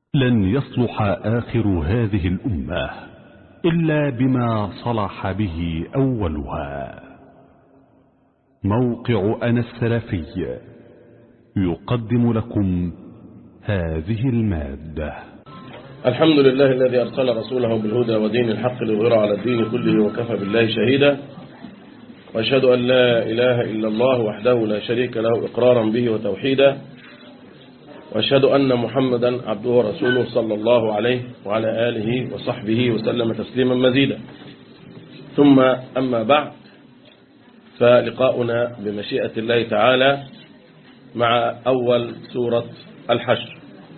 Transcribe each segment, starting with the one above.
لن يصلح آخر هذه الأمة إلا بما صلح به أولها موقع أنا السلفي يقدم لكم هذه المادة الحمد لله الذي أرسل رسوله بالهدى ودين الحق ليظهره على الدين كله وكفى بالله شهيدا وأشهد أن لا إله إلا الله وحده لا شريك له إقرارا به وتوحيدا وأشهد أن محمدا عبده ورسوله صلى الله عليه وعلى آله وصحبه وسلم تسليما مزيدا ثم أما بعد فلقاؤنا بمشيئة الله تعالى مع أول سورة الحشر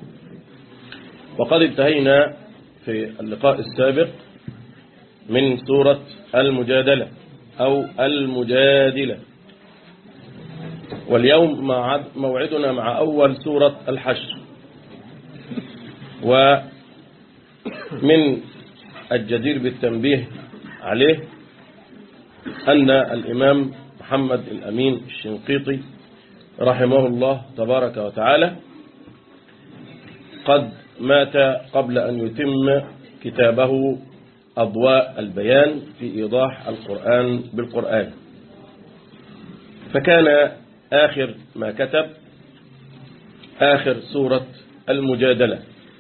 وقد انتهينا في اللقاء السابق من سورة المجادلة أو المجادلة واليوم موعدنا مع أول سورة الحشر ومن الجدير بالتنبيه عليه أن الإمام محمد الأمين الشنقيطي رحمه الله تبارك وتعالى قد مات قبل أن يتم كتابه أضواء البيان في إيضاح القرآن بالقرآن فكان آخر ما كتب آخر سورة المجادلة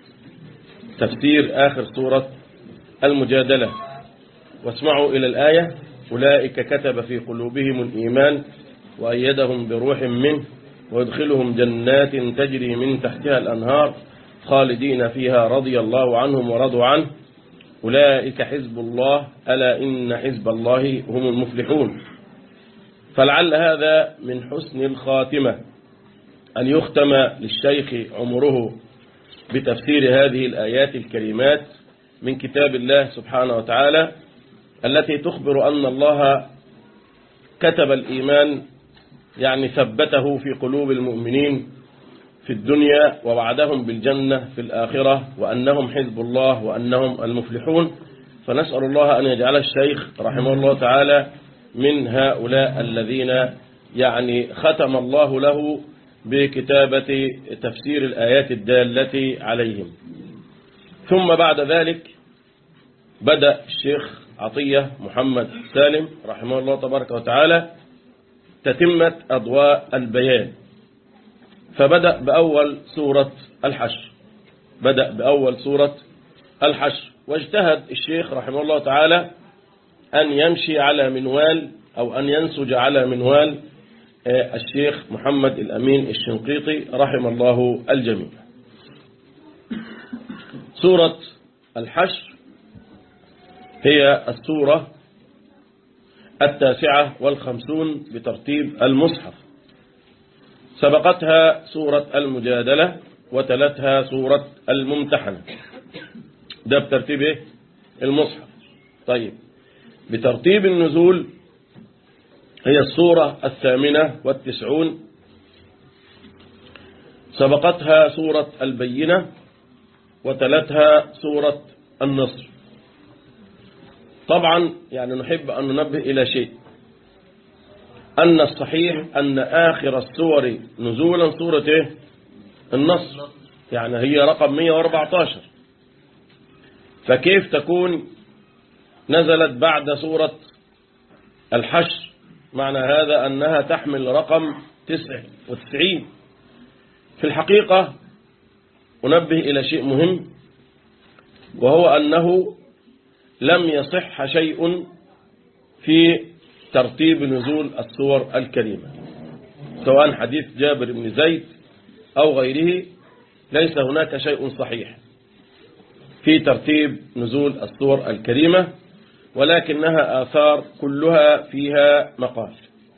تفسير آخر سورة المجادلة واسمعوا إلى الآية أولئك كتب في قلوبهم الإيمان وأيدهم بروح منه ويدخلهم جنات تجري من تحتها الأنهار خالدين فيها رضي الله عنهم ورضوا عنه أولئك حزب الله ألا إن حزب الله هم المفلحون فلعل هذا من حسن الخاتمة أن يختم للشيخ عمره بتفسير هذه الآيات الكريمات من كتاب الله سبحانه وتعالى التي تخبر أن الله كتب الإيمان يعني ثبته في قلوب المؤمنين في الدنيا ووعدهم بالجنة في الآخرة وأنهم حزب الله وأنهم المفلحون فنسأل الله أن يجعل الشيخ رحمه الله تعالى من هؤلاء الذين يعني ختم الله له بكتابة تفسير الآيات الدالة عليهم ثم بعد ذلك بدأ الشيخ عطية محمد سالم رحمه الله تبارك وتعالى تتمة أضواء البيان فبدأ بأول سورة الحشر بدأ بأول سورة الحشر واجتهد الشيخ رحمه الله تعالى أن يمشي على منوال أو أن ينسج على منوال الشيخ محمد الأمين الشنقيطي رحم الله الجميع سورة الحشر هي السورة التاسعة والخمسون بترتيب المصحف سبقتها سورة المجادلة وتلتها سورة الممتحنة ده بترتيب ايه المصحف طيب بترتيب النزول هي السورة الثامنة والتسعون سبقتها سورة البينة وتلتها سورة النصر طبعا يعني نحب أن ننبه إلى شيء أن الصحيح أن آخر السور نزولا سورة إيه؟ النصر يعني هي رقم 114 فكيف تكون نزلت بعد سورة الحشر معنى هذا أنها تحمل رقم 99 في الحقيقة أنبه إلى شيء مهم وهو أنه لم يصح شيء في ترتيب نزول السور الكريمة سواء حديث جابر بن زيد أو غيره ليس هناك شيء صحيح في ترتيب نزول السور الكريمة ولكنها آثار كلها فيها مقال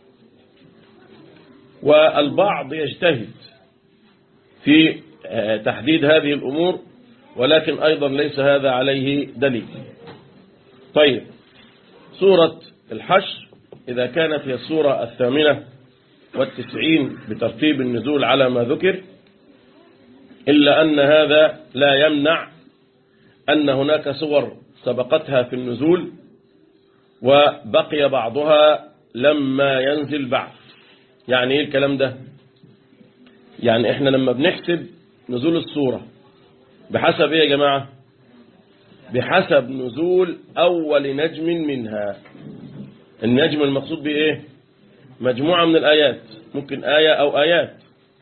والبعض يجتهد في تحديد هذه الأمور ولكن أيضا ليس هذا عليه دليل طيب سورة الحشر إذا كانت هي السورة الثامنة والتسعين بترتيب النزول على ما ذكر إلا أن هذا لا يمنع أن هناك صور سبقتها في النزول وبقي بعضها لما ينزل بعد يعني ايه الكلام ده يعني احنا لما بنحسب نزول السورة بحسب ايه يا جماعة بحسب نزول أول نجم منها النجم المقصود به ايه مجموعة من الآيات ممكن آية أو آيات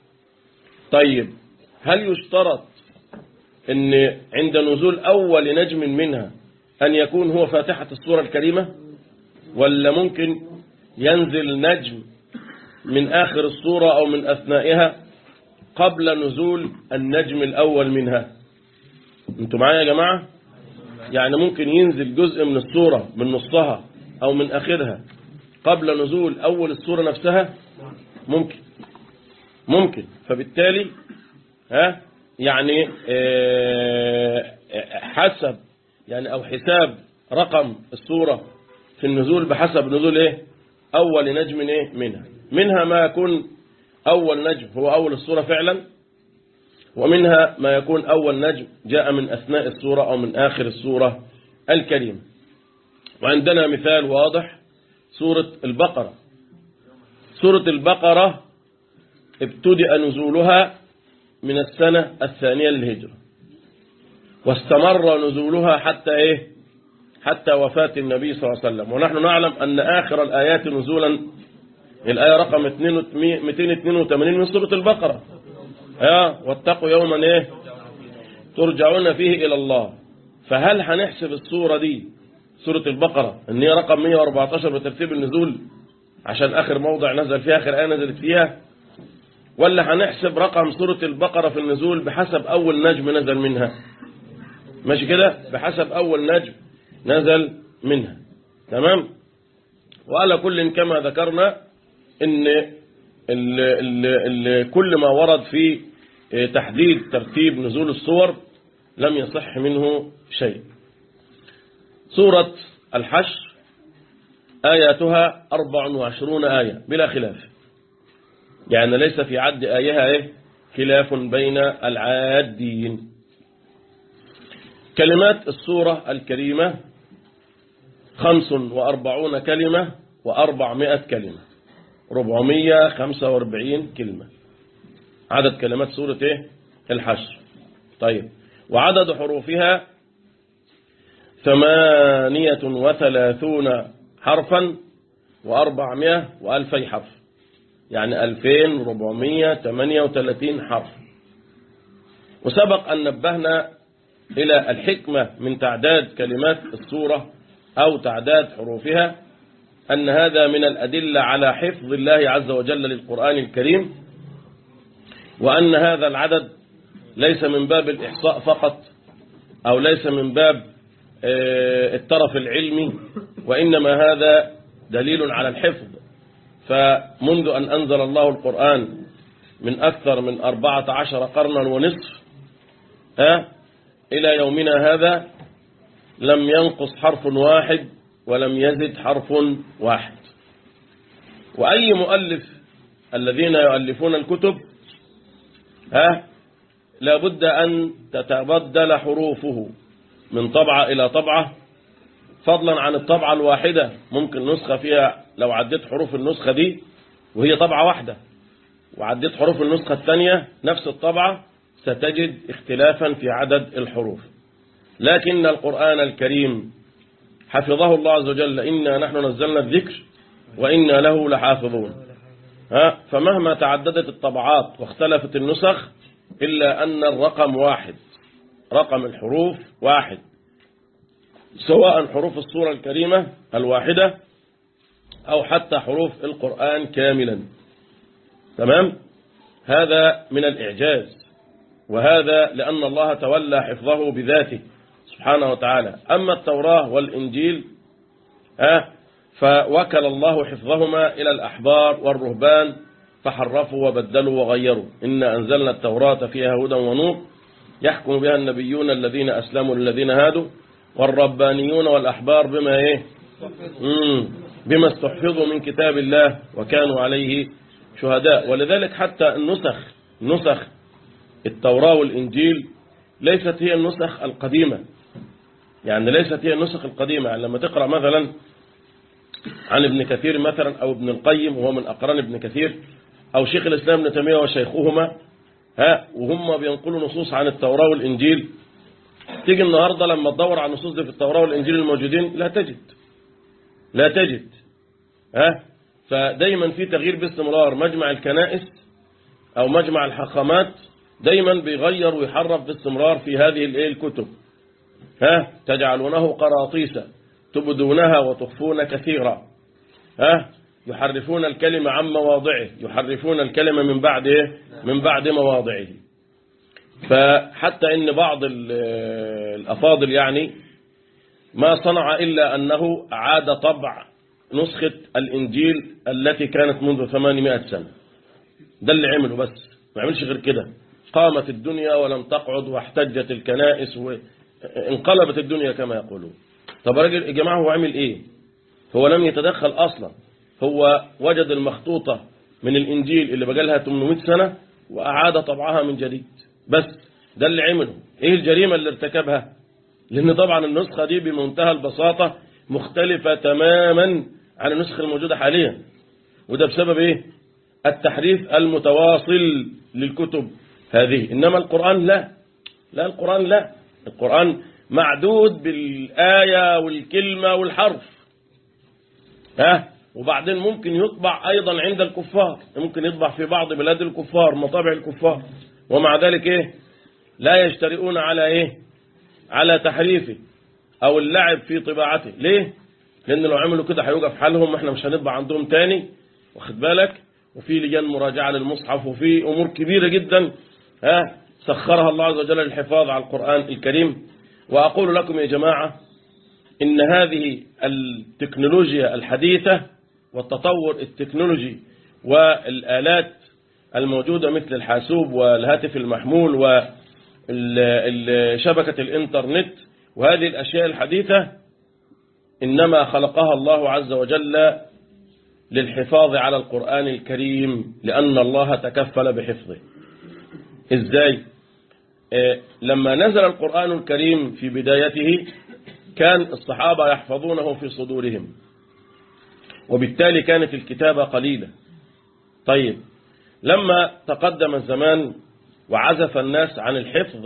طيب هل يشترط ان عند نزول أول نجم منها أن يكون هو فاتحة السورة الكريمة ولا ممكن ينزل نجم من آخر السورة أو من أثنائها قبل نزول النجم الأول منها انتوا معايا يا جماعة يعني ممكن ينزل جزء من السورة من نصها أو من آخرها قبل نزول أول السورة نفسها ممكن ممكن فبالتالي ها يعني آه، حسب يعني أو حساب رقم السورة في النزول بحسب نزول إيه أول نجم إيه منها منها ما يكون أول نجم هو أول السورة فعلا ومنها ما يكون أول نجم جاء من أثناء السورة أو من آخر السورة الكريمة وعندنا مثال واضح سورة البقرة سورة البقرة ابتدأ نزولها من السنة الثانية للهجرة واستمر نزولها حتى إيه حتى وفاة النبي صلى الله عليه وسلم ونحن نعلم أن آخر الآيات نزولا الآية رقم 282 من سورة البقرة اه واتقوا يوما ايه ترجعون فيه إلى الله فهل هنحسب السورة دي سورة البقرة ان هي رقم 114 بترتيب النزول عشان آخر موضع نزل فيها آخر آية نزلت فيها ولا هنحسب رقم سورة البقرة في النزول بحسب أول نجم نزل منها ماشي كده بحسب أول نجم نزل منها تمام وعلى كل كما ذكرنا ان ال ال ال كل ما ورد في تحديد ترتيب نزول الصور لم يصح منه شيء سورة الحشر آياتها 24 آية بلا خلاف يعني ليس في عد آيها إيه؟ خلاف بين العادين كلمات السورة الكريمة خمس وأربعون كلمة وأربعمائة كلمة ربعمية خمسة واربعين كلمة عدد كلمات سورة إيه؟ الحشر طيب وعدد حروفها ثمانية وثلاثون حرفا وأربعمائة وألفي حرف يعني ألفين ربعمية تمانية وثلاثين حرف وسبق أن نبهنا إلى الحكمة من تعداد كلمات السورة أو تعداد حروفها أن هذا من الأدلة على حفظ الله عز وجل للقرآن الكريم وأن هذا العدد ليس من باب الإحصاء فقط أو ليس من باب الطرف العلمي وإنما هذا دليل على الحفظ فمنذ أن أنزل الله القرآن من أكثر من أربعة عشر قرنا ونصف أه إلى يومنا هذا لم ينقص حرف واحد ولم يزد حرف واحد وأي مؤلف الذين يؤلفون الكتب ها لابد أن تتبدل حروفه من طبعة إلى طبعة فضلا عن الطبعة الواحدة ممكن نسخة فيها لو عديت حروف النسخة دي وهي طبعة واحدة وعديت حروف النسخة الثانية نفس الطبعة ستجد اختلافا في عدد الحروف لكن القرآن الكريم حفظه الله عز وجل إنا نحن نزلنا الذكر وإنا له لحافظون ها فمهما تعددت الطبعات واختلفت النسخ إلا أن الرقم واحد رقم الحروف واحد سواء حروف السورة الكريمة الواحدة أو حتى حروف القرآن كاملا تمام هذا من الإعجاز وهذا لأن الله تولى حفظه بذاته سبحانه وتعالى أما التوراة والإنجيل أه فوكل الله حفظهما إلى الأحبار والرهبان فحرفوا وبدلوا وغيروا إنا أنزلنا التوراة فيها هدى ونور يحكم بها النبيون الذين أسلموا للذين هادوا والربانيون والأحبار بما إيه مم. بما استحفظوا من كتاب الله وكانوا عليه شهداء ولذلك حتى النسخ نسخ التوراة والإنجيل ليست هي النسخ القديمة يعني ليست هي النسخ القديمة يعني لما تقرأ مثلا عن ابن كثير مثلا أو ابن القيم وهو من أقران ابن كثير أو شيخ الإسلام ابن تيمية وشيخهما ها وهم بينقلوا نصوص عن التوراة والإنجيل تيجي النهاردة لما تدور على النصوص دي في التوراة والإنجيل الموجودين لا تجد لا تجد ها فدايما في تغيير باستمرار مجمع الكنائس أو مجمع الحخامات دايما بيغير ويحرف باستمرار في هذه الايه الكتب ها تجعلونه قراطيس تبدونها وتخفون كثيرا ها يحرفون الكلمة عن مواضعه يحرفون الكلمة من بعد إيه؟ من بعد مواضعه فحتى ان بعض ال- الافاضل يعني ما صنع الا انه عاد طبع نسخة الانجيل التي كانت منذ 800 سنة ده اللي عمله بس ما عملش غير كده قامت الدنيا ولم تقعد واحتجت الكنائس وانقلبت الدنيا كما يقولون طب يا راجل يا جماعه هو عمل ايه هو لم يتدخل اصلا هو وجد المخطوطة من الانجيل اللي بقى لها 800 سنة واعاد طبعها من جديد بس ده اللي عمله ايه الجريمة اللي ارتكبها لان طبعا النسخة دي بمنتهى البساطة مختلفة تماما عن النسخة الموجودة حاليا وده بسبب ايه التحريف المتواصل للكتب هذه إنما القرآن لا لا القرآن لا القرآن معدود بالآية والكلمة والحرف ها وبعدين ممكن يطبع أيضا عند الكفار ممكن يطبع في بعض بلاد الكفار مطابع الكفار ومع ذلك إيه لا يجترئون على إيه على تحريفه أو اللعب في طباعته ليه لأن لو عملوا كده هيوقف حالهم احنا مش هنطبع عندهم تاني واخد بالك وفي لجان مراجعة للمصحف وفي أمور كبيرة جدا ها سخرها الله عز وجل للحفاظ على القرآن الكريم وأقول لكم يا جماعة إن هذه التكنولوجيا الحديثة والتطور التكنولوجي والآلات الموجودة مثل الحاسوب والهاتف المحمول وشبكة الإنترنت وهذه الأشياء الحديثة إنما خلقها الله عز وجل للحفاظ على القرآن الكريم لأن الله تكفل بحفظه إزاي آه لما نزل القرآن الكريم في بدايته كان الصحابة يحفظونه في صدورهم وبالتالي كانت الكتابة قليلة طيب لما تقدم الزمان وعزف الناس عن الحفظ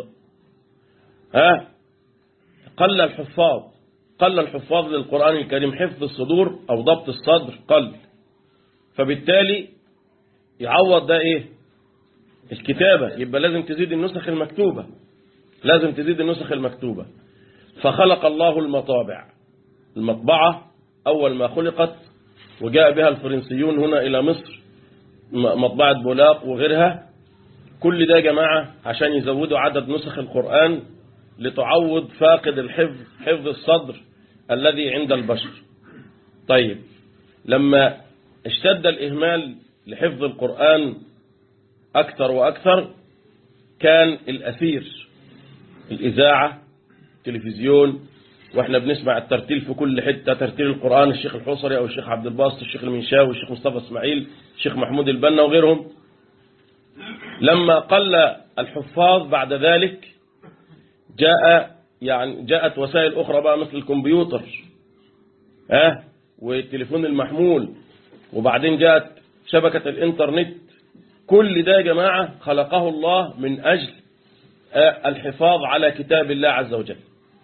ها قل الحفاظ قل الحفاظ للقرآن الكريم حفظ الصدور أو ضبط الصدر قل فبالتالي يعوض ده ايه الكتابة يبقى لازم تزيد النسخ المكتوبة لازم تزيد النسخ المكتوبة فخلق الله المطابع المطبعة أول ما خلقت وجاء بها الفرنسيون هنا إلى مصر مطبعة بولاق وغيرها كل ده يا جماعة عشان يزودوا عدد نسخ القرآن لتعوض فاقد الحفظ حفظ الصدر الذي عند البشر طيب لما اشتد الإهمال لحفظ القرآن أكثر وأكثر كان الأثير الإذاعة التلفزيون وإحنا بنسمع الترتيل في كل حتة ترتيل القرآن الشيخ الحصري أو الشيخ عبد الباسط الشيخ المنشاوي الشيخ مصطفى اسماعيل الشيخ محمود البنا وغيرهم لما قل الحفاظ بعد ذلك جاء يعني جاءت وسائل أخرى بقى مثل الكمبيوتر ها أه؟ والتليفون المحمول وبعدين جاءت شبكة الانترنت كل ده يا جماعة خلقه الله من أجل الحفاظ على كتاب الله عز وجل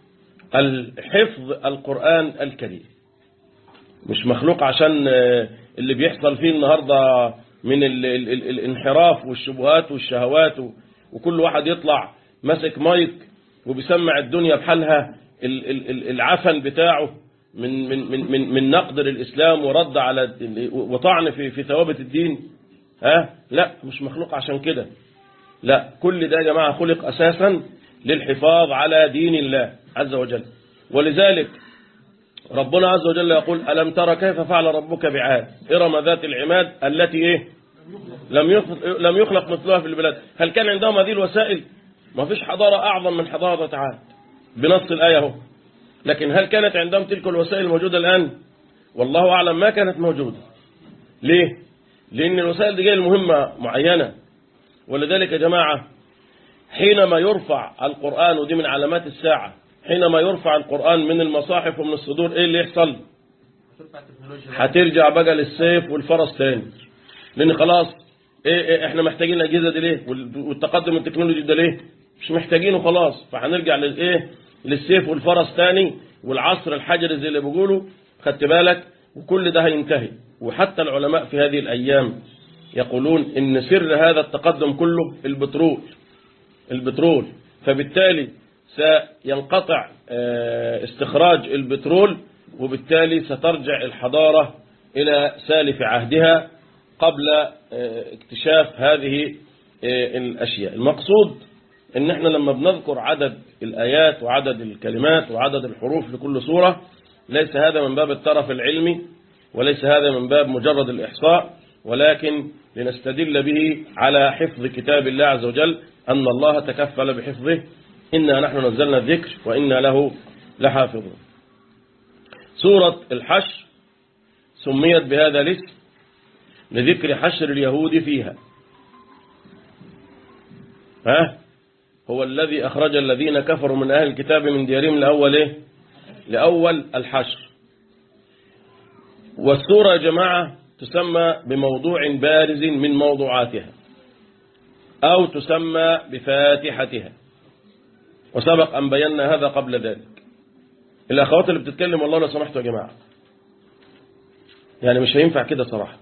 الحفظ القرآن الكريم مش مخلوق عشان اللي بيحصل فيه النهاردة من ال ال ال الانحراف والشبهات والشهوات وكل واحد يطلع ماسك مايك وبيسمع الدنيا بحالها العفن بتاعه من من من من من نقد للإسلام ورد على وطعن في في ثوابت الدين ها لا مش مخلوق عشان كده لا كل ده يا جماعة خلق أساسا للحفاظ على دين الله عز وجل ولذلك ربنا عز وجل يقول ألم ترى كيف فعل ربك بعاد إرم ذات العماد التي إيه لم لم يخلق مثلها في البلاد هل كان عندهم هذه الوسائل ما فيش حضارة أعظم من حضارة عاد بنص الآية اهو لكن هل كانت عندهم تلك الوسائل الموجودة الآن والله أعلم ما كانت موجودة ليه لأن الوسائل دي جايه المهمة معينة ولذلك يا جماعة حينما يرفع القرآن ودي من علامات الساعة حينما يرفع القرآن من المصاحف ومن الصدور ايه اللي يحصل هترجع بقى للسيف والفرس تاني لان خلاص إيه إيه احنا محتاجين الاجهزه دي ليه وال- والتقدم التكنولوجي ده ليه مش محتاجينه خلاص فهنرجع للايه للسيف والفرس تاني والعصر الحجري زي اللي بيقولوا خدت بالك وكل ده هينتهي وحتى العلماء في هذه الايام يقولون ان سر هذا التقدم كله البترول البترول فبالتالي سينقطع آه، استخراج البترول وبالتالي سترجع الحضارة إلى سالف عهدها قبل آه، اكتشاف هذه آه، الأشياء المقصود ان احنا لما بنذكر عدد الآيات وعدد الكلمات وعدد الحروف لكل سورة ليس هذا من باب الترف العلمي وليس هذا من باب مجرد الإحصاء ولكن لنستدل به على حفظ كتاب الله عز وجل أن الله تكفل بحفظه إنا نحن نزلنا الذكر وإنا له لحافظون سورة الحشر سميت بهذا الاسم لذكر حشر اليهود فيها ها هو الذي أخرج الذين كفروا من أهل الكتاب من ديارهم لأول إيه؟ لأول الحشر والسورة يا جماعة تسمى بموضوع بارز من موضوعاتها أو تسمى بفاتحتها وسبق أن بينا هذا قبل ذلك الأخوات اللي بتتكلم والله لو سمحتوا يا جماعة يعني مش هينفع كده صراحة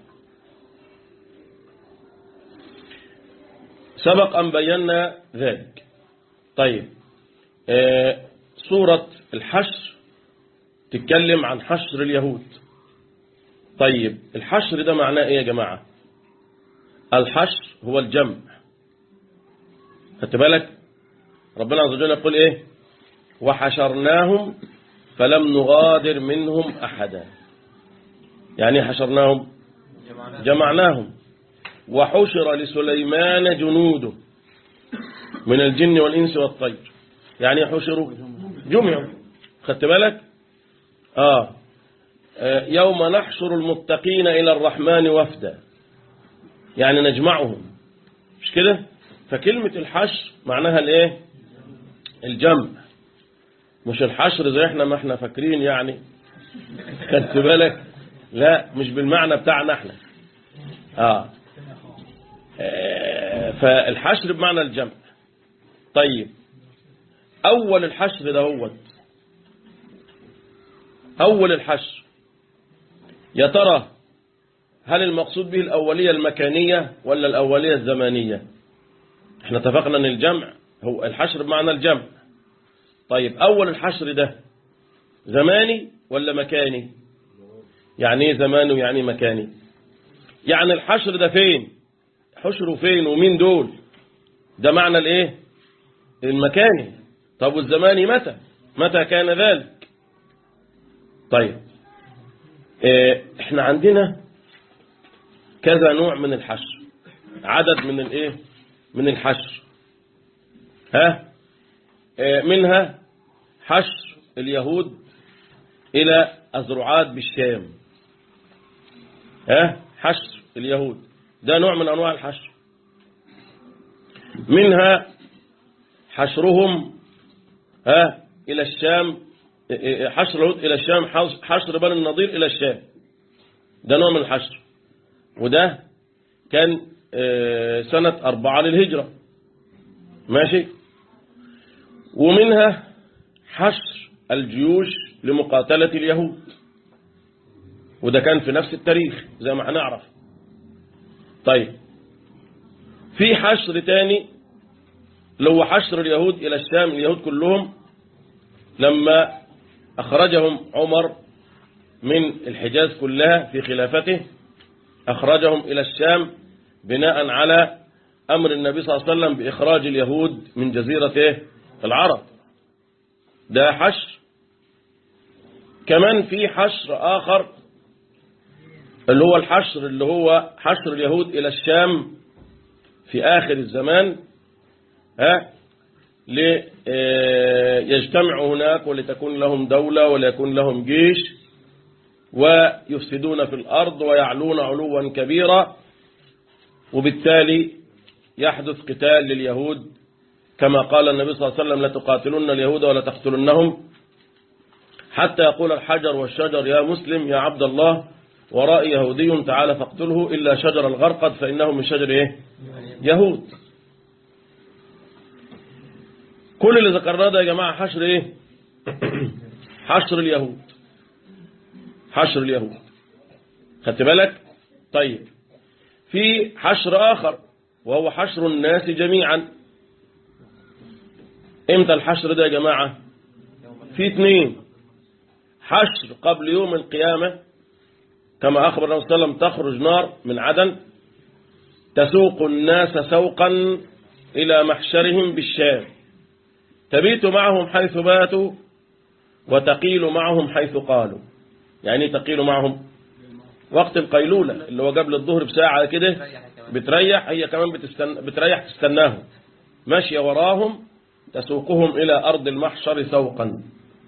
سبق أن بينا ذلك طيب آه سورة الحشر تتكلم عن حشر اليهود طيب الحشر ده معناه ايه يا جماعة الحشر هو الجمع خدت بالك ربنا عز وجل يقول ايه وحشرناهم فلم نغادر منهم احدا يعني إيه حشرناهم جمعناهم وحشر لسليمان جنوده من الجن والإنس والطير يعني حشروا جمعوا خدت بالك آه. آه يوم نحشر المتقين إلى الرحمن وفدا يعني نجمعهم مش كده فكلمة الحشر معناها الايه الجمع مش الحشر زي احنا ما احنا فاكرين يعني خدت بالك لا مش بالمعنى بتاعنا احنا آه. آه فالحشر بمعنى الجمع طيب أول الحشر ده هو أول الحشر يا ترى هل المقصود به الأولية المكانية ولا الأولية الزمانية احنا اتفقنا ان الجمع هو الحشر بمعنى الجمع طيب أول الحشر ده زماني ولا مكاني يعني ايه زماني ويعني مكاني يعني الحشر ده فين حشره فين ومين دول ده معنى الايه المكاني طب والزماني متى متى كان ذلك طيب اه احنا عندنا كذا نوع من الحشر عدد من الايه من الحشر ها اه منها حشر اليهود الى أزرعات بالشام ها حشر اليهود ده نوع من أنواع الحشر منها حشرهم ها إلى الشام حشر اليهود إلى الشام حشر بني النضير إلى الشام ده نوع من الحشر وده كان سنة أربعة للهجرة ماشي ومنها حشر الجيوش لمقاتلة اليهود وده كان في نفس التاريخ زي ما هنعرف طيب في حشر تاني اللي هو حشر اليهود إلى الشام اليهود كلهم لما أخرجهم عمر من الحجاز كلها في خلافته أخرجهم إلى الشام بناء على أمر النبي صلى الله عليه وسلم بإخراج اليهود من جزيرة العرب ده حشر كمان في حشر آخر اللي هو الحشر اللي هو حشر اليهود إلى الشام في آخر الزمان ها ليجتمعوا هناك ولتكون لهم دولة وليكون لهم جيش ويفسدون في الأرض ويعلون علوا كبيرا وبالتالي يحدث قتال لليهود كما قال النبي صلى الله عليه وسلم لتقاتلن اليهود ولا تقتلنهم حتى يقول الحجر والشجر يا مسلم يا عبد الله وراء يهودي تعالى فاقتله إلا شجر الغرقد فإنه من شجر إيه يهود كل اللي ذكرناه ده يا جماعة حشر إيه حشر اليهود حشر اليهود خدت بالك طيب في حشر آخر وهو حشر الناس جميعا امتى الحشر ده يا جماعة في اثنين حشر قبل يوم القيامة كما أخبر النبي صلى الله عليه وسلم تخرج نار من عدن تسوق الناس سوقا إلى محشرهم بالشام تبيت معهم حيث باتوا وتقيل معهم حيث قالوا يعني تقيل معهم وقت القيلولة اللي هو قبل الظهر بساعة كده بتريح هي كمان بتستن... بتريح تستناهم ماشية وراهم تسوقهم إلى أرض المحشر سوقا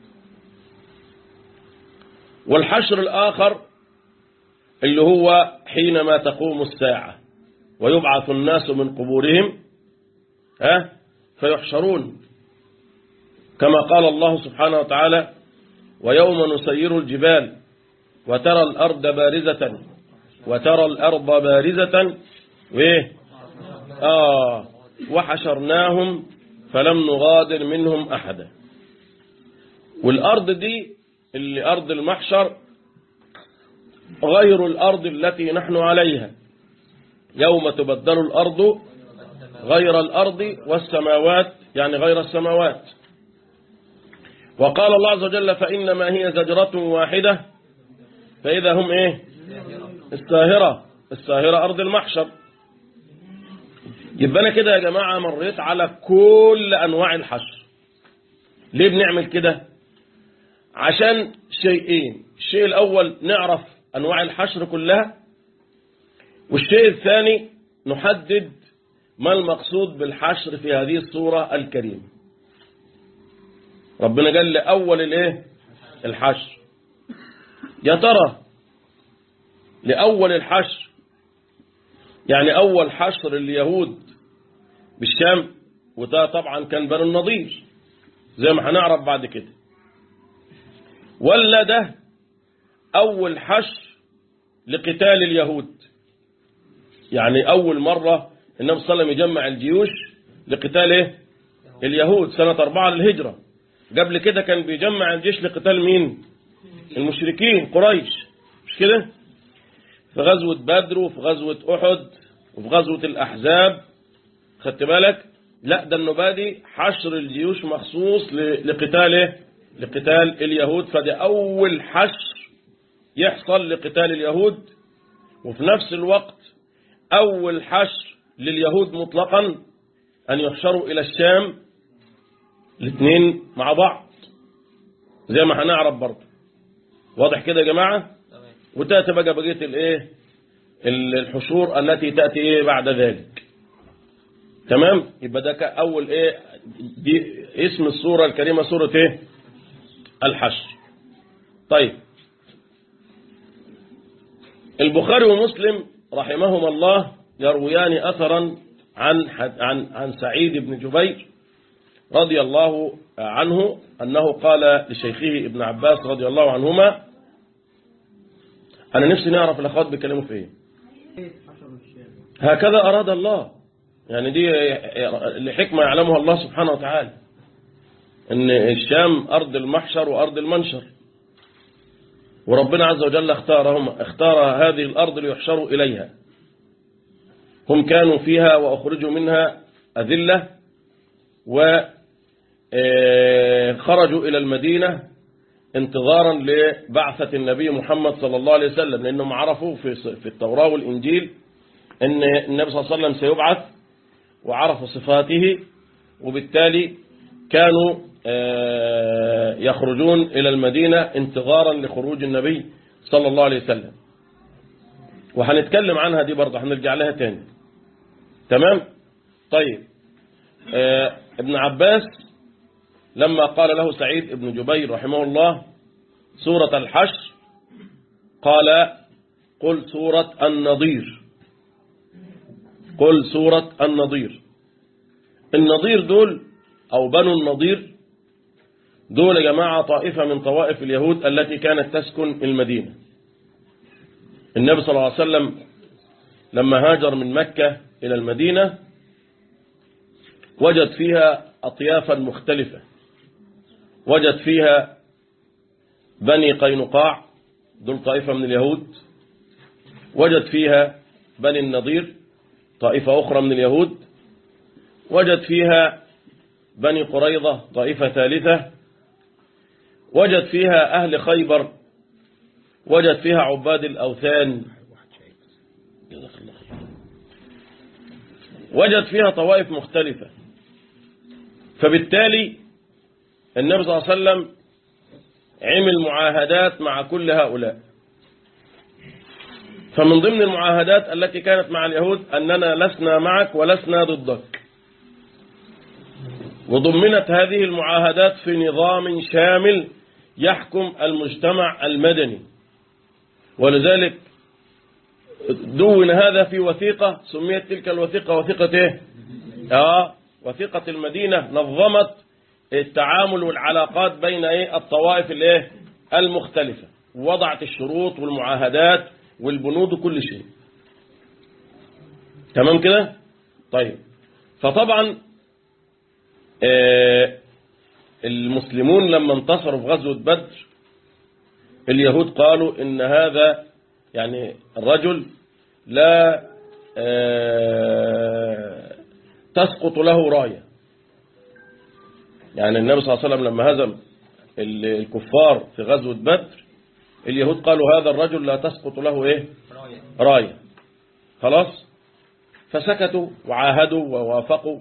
والحشر الآخر اللي هو حينما تقوم الساعة ويبعث الناس من قبورهم ها فيحشرون كما قال الله سبحانه وتعالى ويوم نسير الجبال وترى الأرض بارزة وترى الأرض بارزة وإيه آه وحشرناهم فلم نغادر منهم أحدا والأرض دي اللي أرض المحشر غير الأرض التي نحن عليها يوم تبدل الأرض غير الأرض والسماوات يعني غير السماوات وقال الله عز وجل فإنما هي زجرة واحدة فإذا هم إيه الساهرة الساهرة أرض المحشر يبقى أنا كده يا جماعة مريت على كل أنواع الحشر ليه بنعمل كده عشان شيئين الشيء الأول نعرف أنواع الحشر كلها والشيء الثاني نحدد ما المقصود بالحشر في هذه الصورة الكريمة ربنا قال لأول الايه الحشر يا ترى لأول الحشر يعني أول حشر اليهود بالشام وده طبعا كان بنو النضير زي ما هنعرف بعد كده ولا ده أول حشر لقتال اليهود يعني أول مرة النبي صلى الله عليه وسلم يجمع الجيوش لقتال إيه؟ اليهود سنة أربعة للهجرة قبل كده كان بيجمع الجيش لقتال مين المشركين قريش مش كده في غزوة بدر وفي غزوة أحد وفي غزوة الأحزاب خدت بالك لا ده النبادي حشر الجيوش مخصوص لقتاله لقتال اليهود فده أول حشر يحصل لقتال اليهود وفي نفس الوقت أول حشر لليهود مطلقا أن يحشروا إلى الشام الاثنين مع بعض زي ما هنعرف برضه واضح كده يا جماعة وتأتي بقى بقية الايه الحشور التي تأتي ايه بعد ذلك تمام يبقى ده أول ايه دي اسم السورة الكريمة سورة ايه الحشر طيب البخاري ومسلم رحمهما الله يرويان أثرا عن عن عن سعيد بن جبير رضي الله عنه أنه قال لشيخه ابن عباس رضي الله عنهما أنا نفسي نعرف الأخوات بيكلموا في إيه هكذا أراد الله يعني دي لحكمة يعلمها الله سبحانه وتعالى أن الشام أرض المحشر وأرض المنشر وربنا عز وجل اختارهم اختار هذه الأرض ليحشروا إليها هم كانوا فيها وأخرجوا منها أذلة وخرجوا إلى المدينة انتظارا لبعثة النبي محمد صلى الله عليه وسلم لأنهم عرفوا في في التوراة والإنجيل أن النبي صلى الله عليه وسلم سيبعث وعرفوا صفاته وبالتالي كانوا يخرجون إلى المدينة انتظارا لخروج النبي صلى الله عليه وسلم وهنتكلم عنها دي برضه هنرجع لها تاني تمام طيب آه ابن عباس لما قال له سعيد ابن جبير رحمه الله سورة الحشر قال قل سورة النضير قل سورة النضير النضير دول أو بنو النضير دول يا جماعة طائفة من طوائف اليهود التي كانت تسكن المدينة النبي صلى الله عليه وسلم لما هاجر من مكة إلى المدينة وجد فيها أطيافا مختلفة وجد فيها بني قينقاع دول طائفة من اليهود وجد فيها بني النضير طائفة أخرى من اليهود وجد فيها بني قريظة طائفة ثالثة وجد فيها أهل خيبر وجد فيها عباد الأوثان جزاك الله خير. وجد فيها طوائف مختلفة فبالتالي النبي صلى الله عليه وسلم عمل معاهدات مع كل هؤلاء فمن ضمن المعاهدات التي كانت مع اليهود أننا لسنا معك ولسنا ضدك وضمنت هذه المعاهدات في نظام شامل يحكم المجتمع المدني ولذلك دون هذا في وثيقة سميت تلك الوثيقة وثيقة ايه آه وثيقة المدينة نظمت التعامل والعلاقات بين ايه الطوائف الايه المختلفة وضعت الشروط والمعاهدات والبنود وكل شيء تمام كده طيب فطبعا آه المسلمون لما انتصروا في غزوة بدر اليهود قالوا ان هذا يعني الرجل لا آه تسقط له راية يعني النبي صلى الله عليه وسلم لما هزم الكفار في غزوة بدر اليهود قالوا هذا الرجل لا تسقط له ايه راية خلاص فسكتوا وعاهدوا ووافقوا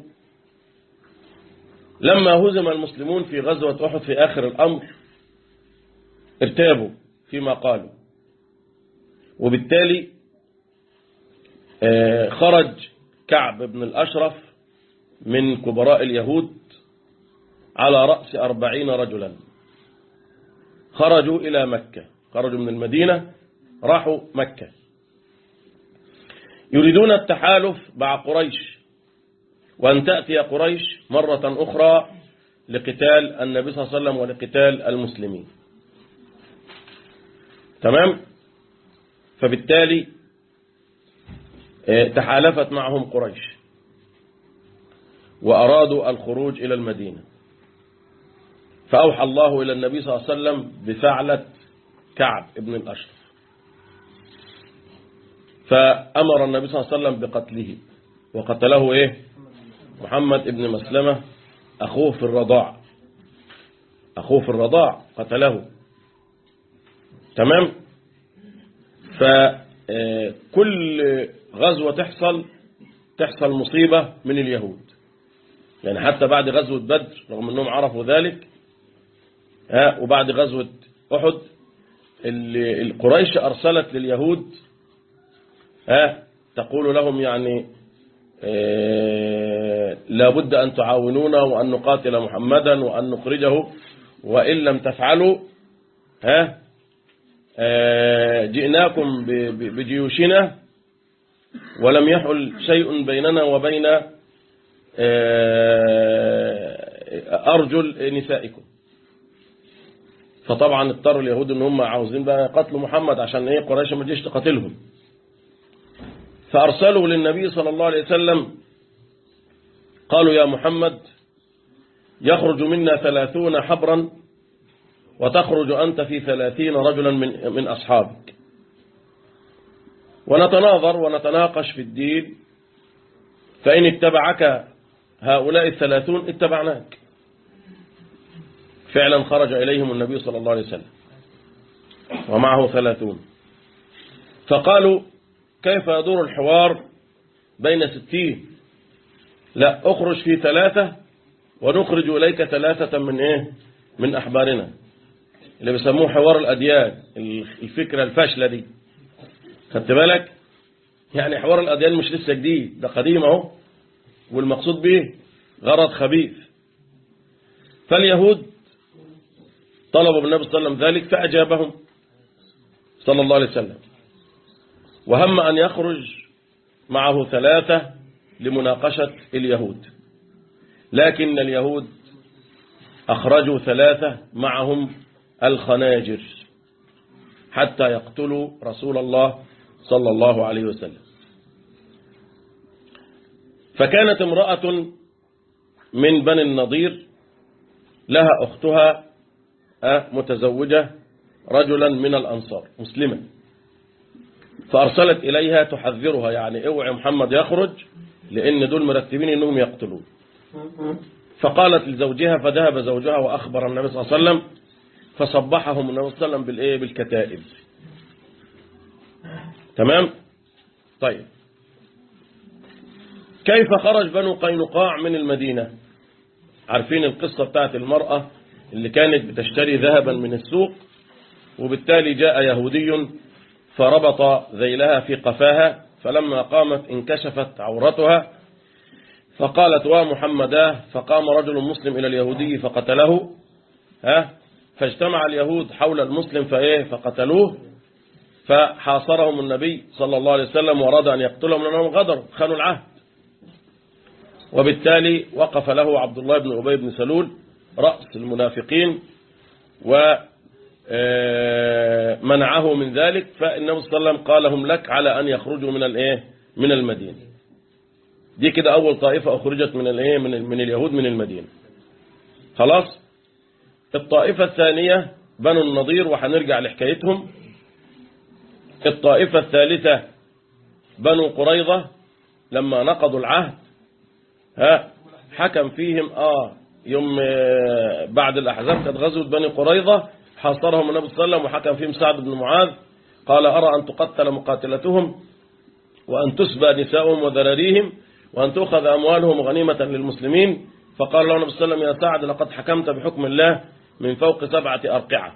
لما هزم المسلمون في غزوة أحد في آخر الأمر ارتابوا فيما قالوا وبالتالي خرج كعب بن الأشرف من كبراء اليهود على رأس أربعين رجلا خرجوا إلى مكة خرجوا من المدينة راحوا مكة يريدون التحالف مع قريش وأن تأتي قريش مرة أخرى لقتال النبي صلى الله عليه وسلم ولقتال المسلمين تمام فبالتالي تحالفت معهم قريش وأرادوا الخروج إلى المدينة فأوحى الله إلى النبي صلى الله عليه وسلم بفعلة كعب ابن الأشرف فأمر النبي صلى الله عليه وسلم بقتله وقتله إيه محمد ابن مسلمة أخوه في الرضاع أخوه في الرضاع قتله تمام فكل غزوة تحصل تحصل مصيبة من اليهود يعني حتى بعد غزوة بدر رغم أنهم عرفوا ذلك ها وبعد غزوة أحد القريش أرسلت لليهود ها تقول لهم يعني لابد أن تعاونونا وأن نقاتل محمدا وأن نخرجه وإن لم تفعلوا ها جئناكم بجيوشنا ولم يحل شيء بيننا وبين أرجل نسائكم فطبعا اضطر اليهود ان هم عاوزين بقى يقتلوا محمد عشان ايه قريش ما تجيش تقاتلهم فأرسلوا للنبي صلى الله عليه وسلم قالوا يا محمد يخرج منا ثلاثون حبرا وتخرج أنت في ثلاثين رجلا من, من أصحابك ونتناظر ونتناقش في الدين فإن اتبعك هؤلاء الثلاثون اتبعناك فعلا خرج إليهم النبي صلى الله عليه وسلم ومعه ثلاثون فقالوا كيف يدور الحوار بين ستين لا اخرج في ثلاثة ونخرج إليك ثلاثة من إيه من أحبارنا اللي بيسموه حوار الأديان الفكرة الفاشلة دي خدت بالك يعني حوار الأديان مش لسه جديد ده قديم اهو والمقصود به غرض خبيث فاليهود طلبوا من النبي صلى الله عليه وسلم ذلك فأجابهم صلى الله عليه وسلم وهم أن يخرج معه ثلاثة لمناقشة اليهود لكن اليهود أخرجوا ثلاثة معهم الخناجر حتى يقتلوا رسول الله صلى الله عليه وسلم فكانت امرأة من بني النضير لها أختها متزوجة رجلا من الأنصار مسلمة فأرسلت إليها تحذرها يعني اوعي محمد يخرج لأن دول مرتبين أنهم يقتلون فقالت لزوجها فذهب زوجها وأخبر النبي صلى الله عليه وسلم فصبحهم النبي صلى الله عليه وسلم بالإيه بالكتائب تمام طيب كيف خرج بنو قينقاع من المدينة عارفين القصة بتاعت المرأة اللي كانت بتشتري ذهبا من السوق وبالتالي جاء يهودي فربط ذيلها في قفاها فلما قامت انكشفت عورتها فقالت ومحمدا فقام رجل مسلم إلى اليهودي فقتله ها فاجتمع اليهود حول المسلم فإيه فقتلوه فحاصرهم النبي صلى الله عليه وسلم وأراد أن يقتلهم لأنهم غدروا خانوا العهد وبالتالي وقف له عبد الله بن أبي بن سلول رأس المنافقين ومنعه من ذلك فالنبي صلى الله عليه وسلم قال هم لك على أن يخرجوا من الايه من المدينة دي كده أول طائفة أخرجت من الايه من, من اليهود من المدينة خلاص الطائفة الثانية بنو النضير وهنرجع لحكايتهم الطائفة الثالثة بنو قريظة لما نقضوا العهد ها حكم فيهم آه يوم بعد الأحزاب كانت غزوة بني قريظة حاصرهم النبي صلى الله عليه وسلم وحكم فيهم سعد بن معاذ قال أرى أن تقتل مقاتلتهم وأن تسبى نساؤهم وذراريهم وأن تؤخذ أموالهم غنيمة للمسلمين فقال له النبي صلى الله عليه وسلم يا سعد لقد حكمت بحكم الله من فوق سبعة أرقعة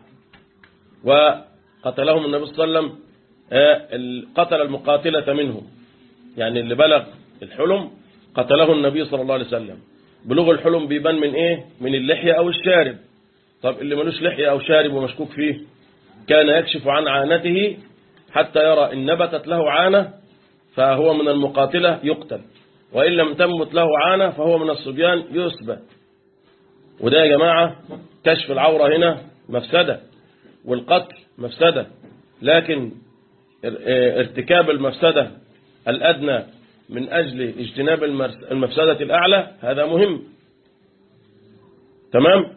وقتلهم النبي صلى الله عليه وسلم قتل المقاتلة منهم يعني اللي بلغ الحلم قتله النبي صلى الله عليه وسلم بلوغ الحلم بيبان من ايه من اللحية او الشارب طب اللي ملوش لحية او شارب ومشكوك فيه كان يكشف عن عانته حتى يرى ان نبتت له عانة فهو من المقاتلة يقتل وإن لم تنبت له عانة فهو من الصبيان يسبى وده يا جماعة كشف العورة هنا مفسدة والقتل مفسدة لكن ارتكاب المفسدة الأدنى من أجل اجتناب المفسدة الأعلى هذا مهم تمام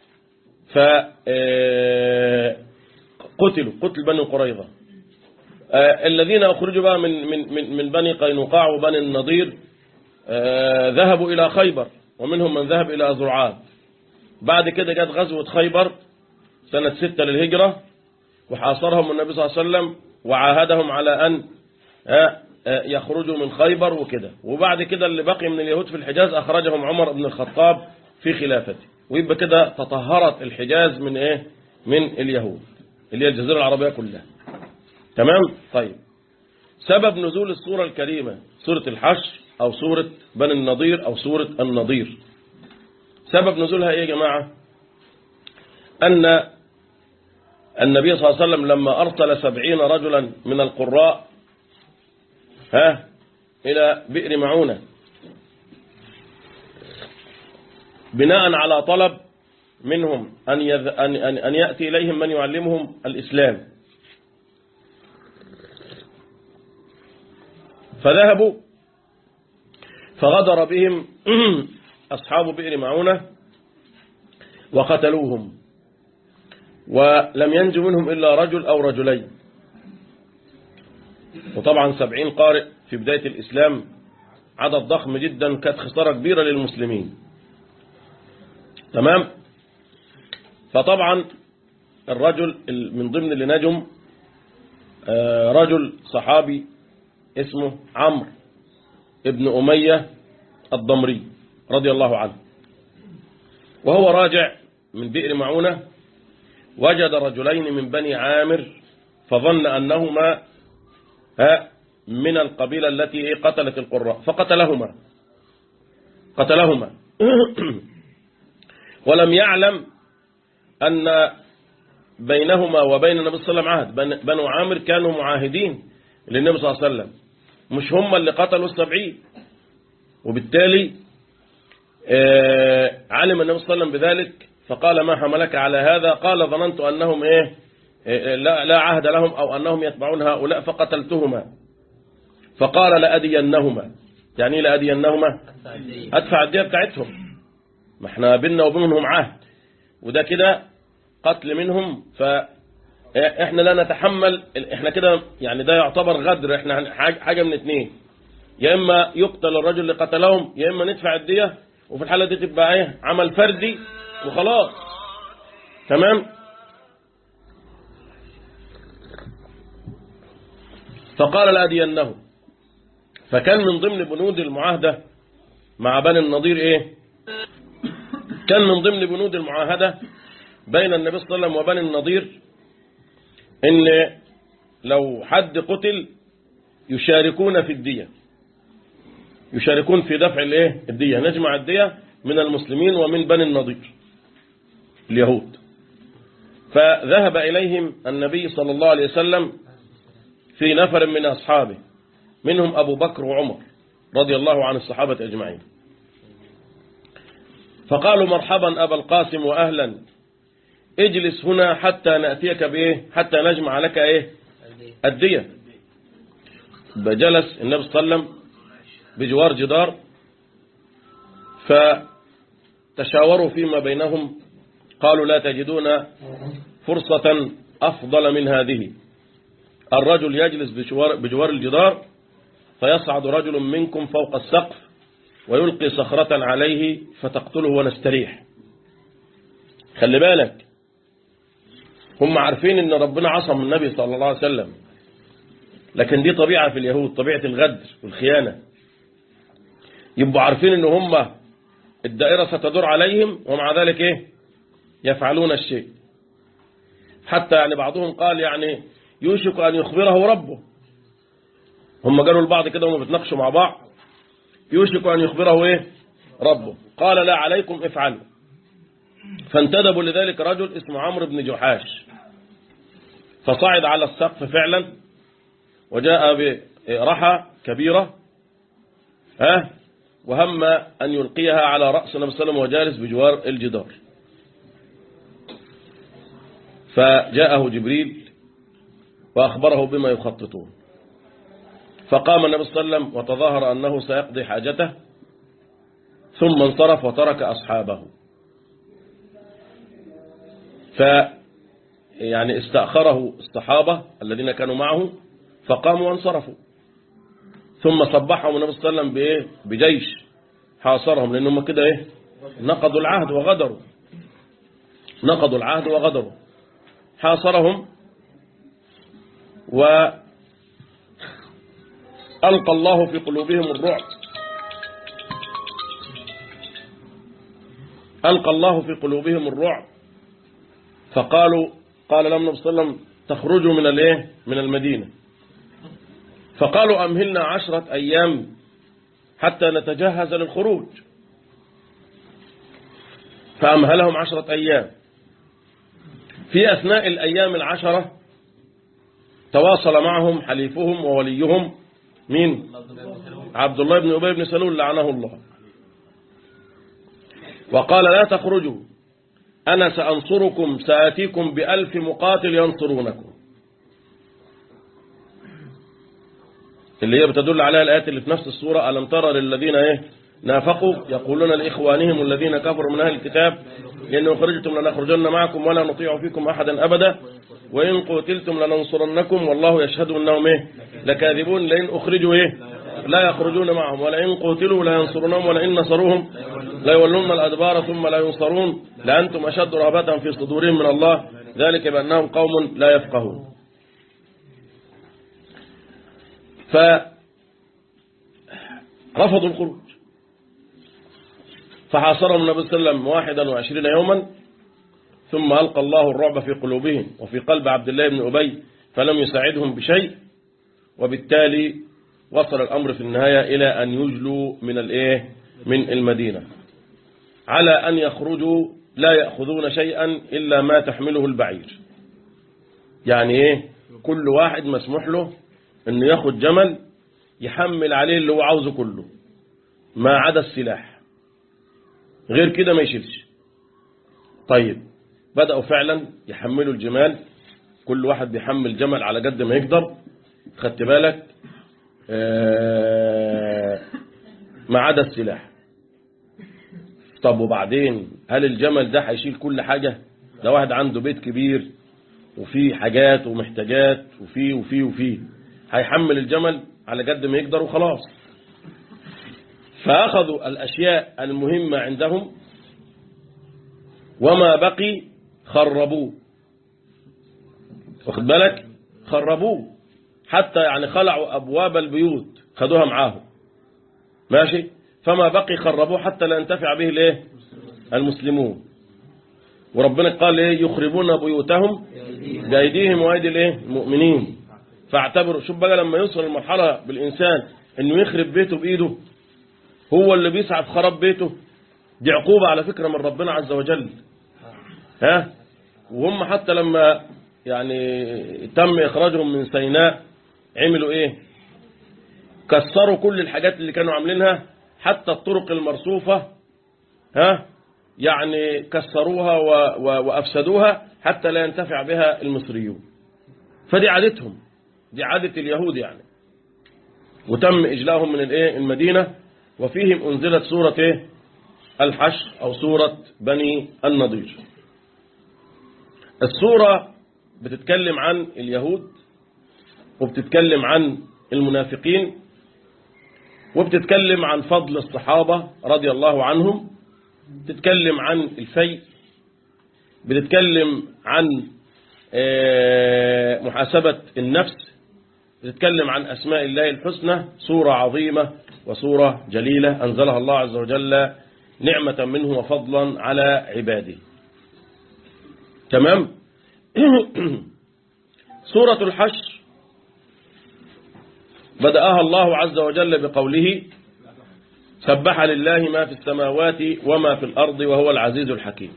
فقتلوا قتل بني قريظة الذين أخرجوا بقى من, من, من, من بني قينقاع وبني النضير ذهبوا إلى خيبر ومنهم من ذهب إلى أزرعات بعد كده جت غزوة خيبر سنة ستة للهجرة وحاصرهم النبي صلى الله عليه وسلم وعاهدهم على أن يخرجوا من خيبر وكده وبعد كده اللي بقي من اليهود في الحجاز أخرجهم عمر بن الخطاب في خلافته ويبقى كده تطهرت الحجاز من إيه من اليهود اللي هي الجزيرة العربية كلها تمام طيب سبب نزول السورة الكريمة سورة الحشر أو سورة بني النضير أو سورة النضير سبب نزولها إيه يا جماعة أن النبي صلى الله عليه وسلم لما أرسل سبعين رجلا من القراء ها إلى بئر معونة بناء على طلب منهم أن, يذ... أن... أن... أن يأتي إليهم من يعلمهم الإسلام فذهبوا فغدر بهم أصحاب بئر معونة وقتلوهم ولم ينج منهم إلا رجل أو رجلين وطبعا سبعين قارئ في بداية الإسلام عدد ضخم جدا كانت خسارة كبيرة للمسلمين تمام فطبعا الرجل من ضمن اللي نجم رجل صحابي اسمه عمرو ابن أمية الضمري رضي الله عنه وهو راجع من بئر معونة وجد رجلين من بني عامر فظن أنهما من القبيلة التي قتلت القراء فقتلهما قتلهما ولم يعلم أن بينهما وبين النبي صلى الله عليه وسلم عهد بنو عامر كانوا معاهدين للنبي صلى الله عليه وسلم مش هم اللي قتلوا السبعين وبالتالي علم النبي صلى الله عليه وسلم بذلك فقال ما حملك على هذا قال ظننت أنهم إيه لا, لا عهد لهم أو أنهم يتبعون هؤلاء فقتلتهما فقال لأدينهما يعني ايه لأدينهما أدفع الدية بتاعتهم ما احنا بيننا وبينهم عهد وده كده قتل منهم فاحنا لا نتحمل احنا كده يعني ده يعتبر غدر احنا حاجة من اتنين يا اما يقتل الرجل اللي قتلهم يا اما ندفع الدية وفي الحالة دي تبقى ايه عمل فردي وخلاص تمام فقال لأدينه فكان من ضمن بنود المعاهدة مع بني النضير ايه كان من ضمن بنود المعاهدة بين النبي صلى الله عليه وسلم وبني النضير ان لو حد قتل يشاركون في الدية يشاركون في دفع الايه الدية نجمع الدية من المسلمين ومن بني النضير اليهود فذهب إليهم النبي صلى الله عليه وسلم في نفر من أصحابه منهم أبو بكر وعمر رضي الله عن الصحابة أجمعين فقالوا مرحبا أبا القاسم وأهلا اجلس هنا حتى نأتيك بإيه حتى نجمع لك إيه الدية فجلس النبي صلى الله عليه وسلم بجوار جدار فتشاوروا فيما بينهم قالوا لا تجدون فرصة أفضل من هذه الرجل يجلس بجوار, بجوار الجدار فيصعد رجل منكم فوق السقف ويلقي صخرة عليه فتقتله ونستريح خلي بالك هم عارفين ان ربنا عصم النبي صلى الله عليه وسلم لكن دي طبيعة في اليهود طبيعة الغدر والخيانة يبقوا عارفين ان هم الدائرة ستدور عليهم ومع ذلك ايه يفعلون الشيء حتى يعني بعضهم قال يعني يوشك أن يخبره ربه هم قالوا البعض كده هم بيتناقشوا مع بعض يوشك أن يخبره إيه ربه قال لا عليكم افعلوا فانتدبوا لذلك رجل اسمه عمرو بن جحاش فصعد على السقف فعلا وجاء برحى كبيرة ها وهم أن يلقيها على رأس النبي صلى الله عليه وسلم وجالس بجوار الجدار فجاءه جبريل وأخبره بما يخططون فقام النبي صلى الله عليه وسلم وتظاهر أنه سيقضي حاجته ثم انصرف وترك أصحابه ف يعني استأخره الصحابة الذين كانوا معه فقاموا وانصرفوا ثم صبحهم النبي صلى الله عليه وسلم بإيه؟ بجيش حاصرهم لأنهم كده إيه نقضوا العهد وغدروا نقضوا العهد وغدروا حاصرهم وألقى الله في قلوبهم الرعب ألقى الله في قلوبهم الرعب فقالوا قال لهم النبي صلى الله عليه وسلم تخرجوا من الايه من المدينة فقالوا أمهلنا عشرة أيام حتى نتجهز للخروج فأمهلهم عشرة أيام في أثناء الأيام العشرة تواصل معهم حليفهم ووليهم مين عبد الله بن أبي بن سلول لعنه الله وقال لا تخرجوا أنا سأنصركم سآتيكم بألف مقاتل ينصرونكم اللي هي بتدل عليها الآيات اللي في نفس السورة ألم ترى للذين إيه نافقوا يقولون لإخوانهم الذين كفروا من أهل الكتاب لأن خرجتم لنخرجن معكم ولا نطيع فيكم أحدا أبدا وإن قتلتم لننصرنكم والله يشهد أنهم إيه لكاذبون لئن أخرجوا إيه لا يخرجون معهم ولئن قتلوا لا ينصرونهم ولئن نصروهم لا يولون الأدبار ثم لا ينصرون لأنتم أشد رهبة في صدورهم من الله ذلك بأنهم قوم لا يفقهون فرفضوا الخروج فحاصرهم النبي صلى الله عليه وسلم واحدا وعشرين يوما ثم ألقى الله الرعب في قلوبهم وفي قلب عبد الله بن أبي فلم يساعدهم بشيء وبالتالي وصل الأمر في النهاية إلى أن يجلوا من الإيه من المدينة على أن يخرجوا لا يأخذون شيئا إلا ما تحمله البعير يعني إيه كل واحد مسموح له أنه ياخد جمل يحمل عليه اللي هو عاوزه كله ما عدا السلاح غير كده ما يشيلش طيب بدأوا فعلا يحملوا الجمال كل واحد بيحمل جمل على قد ما يقدر خدت بالك آه، ما عدا السلاح طب وبعدين هل الجمل ده هيشيل كل حاجة ده واحد عنده بيت كبير وفيه حاجات ومحتاجات وفيه وفيه وفيه هيحمل الجمل على قد ما يقدر وخلاص فأخذوا الأشياء المهمة عندهم وما بقي خربوه واخد بالك خربوه حتى يعني خلعوا أبواب البيوت خدوها معاهم ماشي فما بقي خربوه حتى لا ينتفع به الايه المسلمون وربنا قال ايه يخربون بيوتهم بأيديهم وأيدي الايه المؤمنين فاعتبروا شوف بقى لما يوصل المرحلة بالإنسان انه يخرب بيته بإيده هو اللي بيسعى في خراب بيته دي عقوبة على فكرة من ربنا عز وجل ها وهم حتى لما يعني تم إخراجهم من سيناء عملوا إيه كسروا كل الحاجات اللي كانوا عاملينها حتى الطرق المرصوفة ها يعني كسروها و و وأفسدوها حتى لا ينتفع بها المصريون فدي عادتهم دي عادة اليهود يعني وتم إجلاهم من الإيه المدينة وفيهم أنزلت سورة إيه الحشر أو سورة بني النضير السورة بتتكلم عن اليهود وبتتكلم عن المنافقين وبتتكلم عن فضل الصحابة رضي الله عنهم بتتكلم عن الفيء بتتكلم عن محاسبة النفس بتتكلم عن أسماء الله الحسنى سورة عظيمة وسورة جليلة أنزلها الله عز وجل نعمة منه وفضلا على عباده تمام سورة الحشر بدأها الله عز وجل بقوله سبح لله ما في السماوات وما في الأرض وهو العزيز الحكيم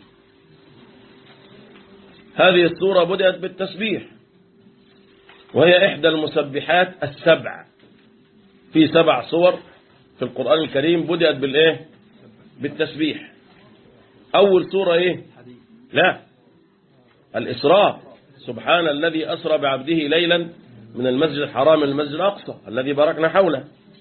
هذه السورة بدأت بالتسبيح وهي إحدى المسبحات السبع في سبع صور في القرآن الكريم بدأت بالإيه بالتسبيح أول سورة إيه لا الإسراء سبحان الذي أسرى بعبده ليلا من المسجد الحرام إلى المسجد الأقصى الذي باركنا حوله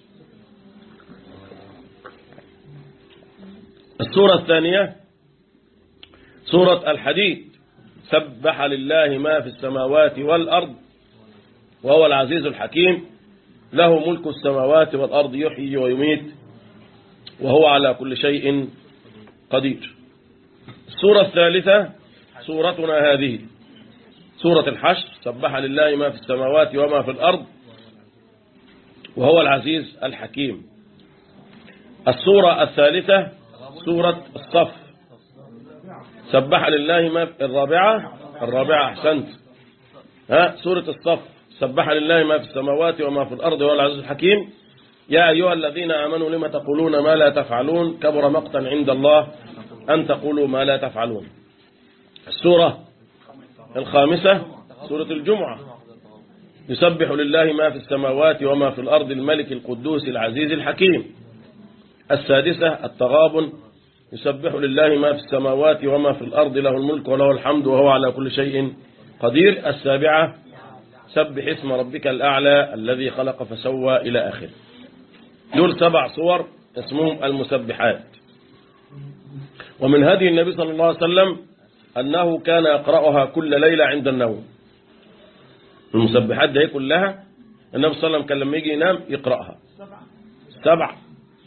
السورة الثانية سورة الحديد سبح لله ما في السماوات والأرض وهو العزيز الحكيم له ملك السماوات والأرض يحيي ويميت وهو على كل شيء قدير السورة الثالثة سورتنا هذه سورة الحشر سبح لله ما في السماوات وما في الأرض وهو العزيز الحكيم السورة الثالثة سورة الصف سبح لله ما في الرابعة الرابعة أحسنت ها سورة الصف سبح لله ما في السماوات وما في الأرض وهو العزيز الحكيم يا أيها الذين آمنوا لما تقولون ما لا تفعلون كبر مقتا عند الله أن تقولوا ما لا تفعلون السورة الخامسة سورة الجمعة يسبح لله ما في السماوات وما في الأرض الملك القدوس العزيز الحكيم السادسة التغابن يسبح لله ما في السماوات وما في الأرض له الملك وله الحمد وهو على كل شيء قدير السابعة سبح اسم ربك الأعلى الذي خلق فسوى إلى آخره دول سبع صور اسمهم المسبحات ومن هدي النبي صلى الله عليه وسلم أنه كان يقرأها كل ليلة عند النوم المسبحات دي كلها النبي صلى الله عليه وسلم كان لما يجي ينام يقرأها سبع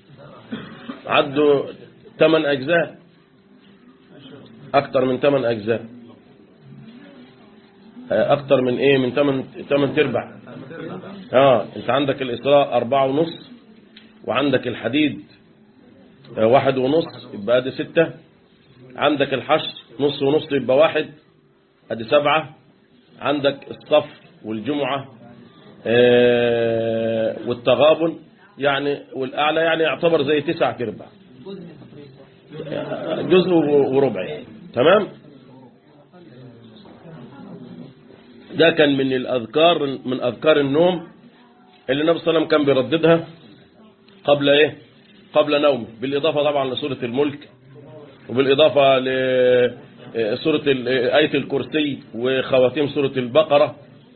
عدوا ثمان أجزاء أكثر من ثمان أجزاء أكثر من إيه من ثمان ثمان تربع آه أنت عندك الإسراء أربعة ونص وعندك الحديد واحد ونص يبقى ادي ستة عندك الحشر نص ونص يبقى واحد ادي سبعة عندك الصف والجمعة اه والتغابن يعني والأعلى يعني يعتبر زي تسع تربع جزء وربع يعني. تمام ده كان من الأذكار من أذكار النوم اللي النبي صلى الله عليه وسلم كان بيرددها قبل ايه قبل نومه بالإضافة طبعا لسورة الملك وبالإضافة سورة آية الكرسي وخواتيم سورة البقرة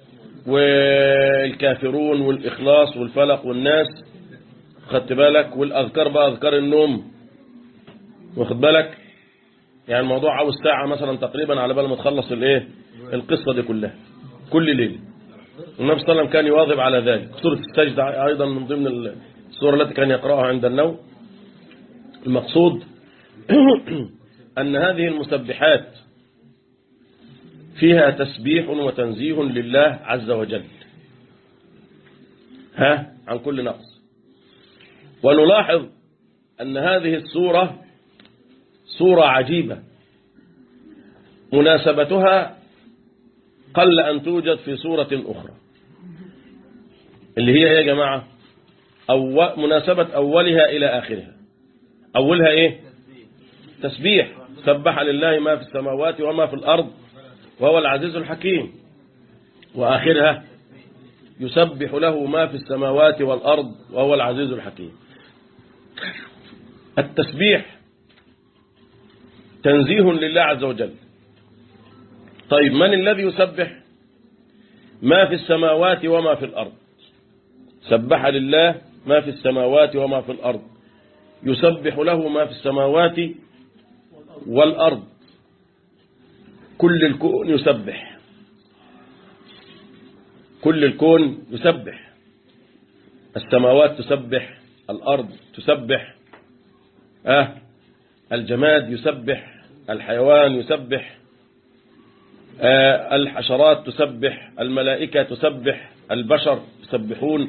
والكافرون والإخلاص والفلق والناس خدت بالك والأذكار بقى أذكار النوم واخد بالك يعني الموضوع عاوز ساعة مثلا تقريبا على بال ما تخلص الايه القصة دي كلها كل ليلة النبي صلى الله عليه وسلم كان يواظب على ذلك سورة السجدة أيضا من ضمن السورة التي كان يقرأها عند النوم المقصود أن هذه المسبحات فيها تسبيح وتنزيه لله عز وجل ها عن كل نقص ونلاحظ أن هذه السورة سورة عجيبة مناسبتها قل أن توجد في سورة أخرى اللي هي يا جماعة أو مناسبة أولها إلى آخرها أولها إيه تسبيح سبح لله ما في السماوات وما في الأرض وهو العزيز الحكيم وآخرها يسبح له ما في السماوات والأرض وهو العزيز الحكيم التسبيح تنزيه لله عز وجل طيب من الذي يسبح ما في السماوات وما في الأرض سبح لله ما في السماوات وما في الأرض يسبح له ما في السماوات والأرض كل الكون يسبح كل الكون يسبح السماوات تسبح الأرض تسبح آه الجماد يسبح الحيوان يسبح آه الحشرات تسبح الملائكة تسبح البشر يسبحون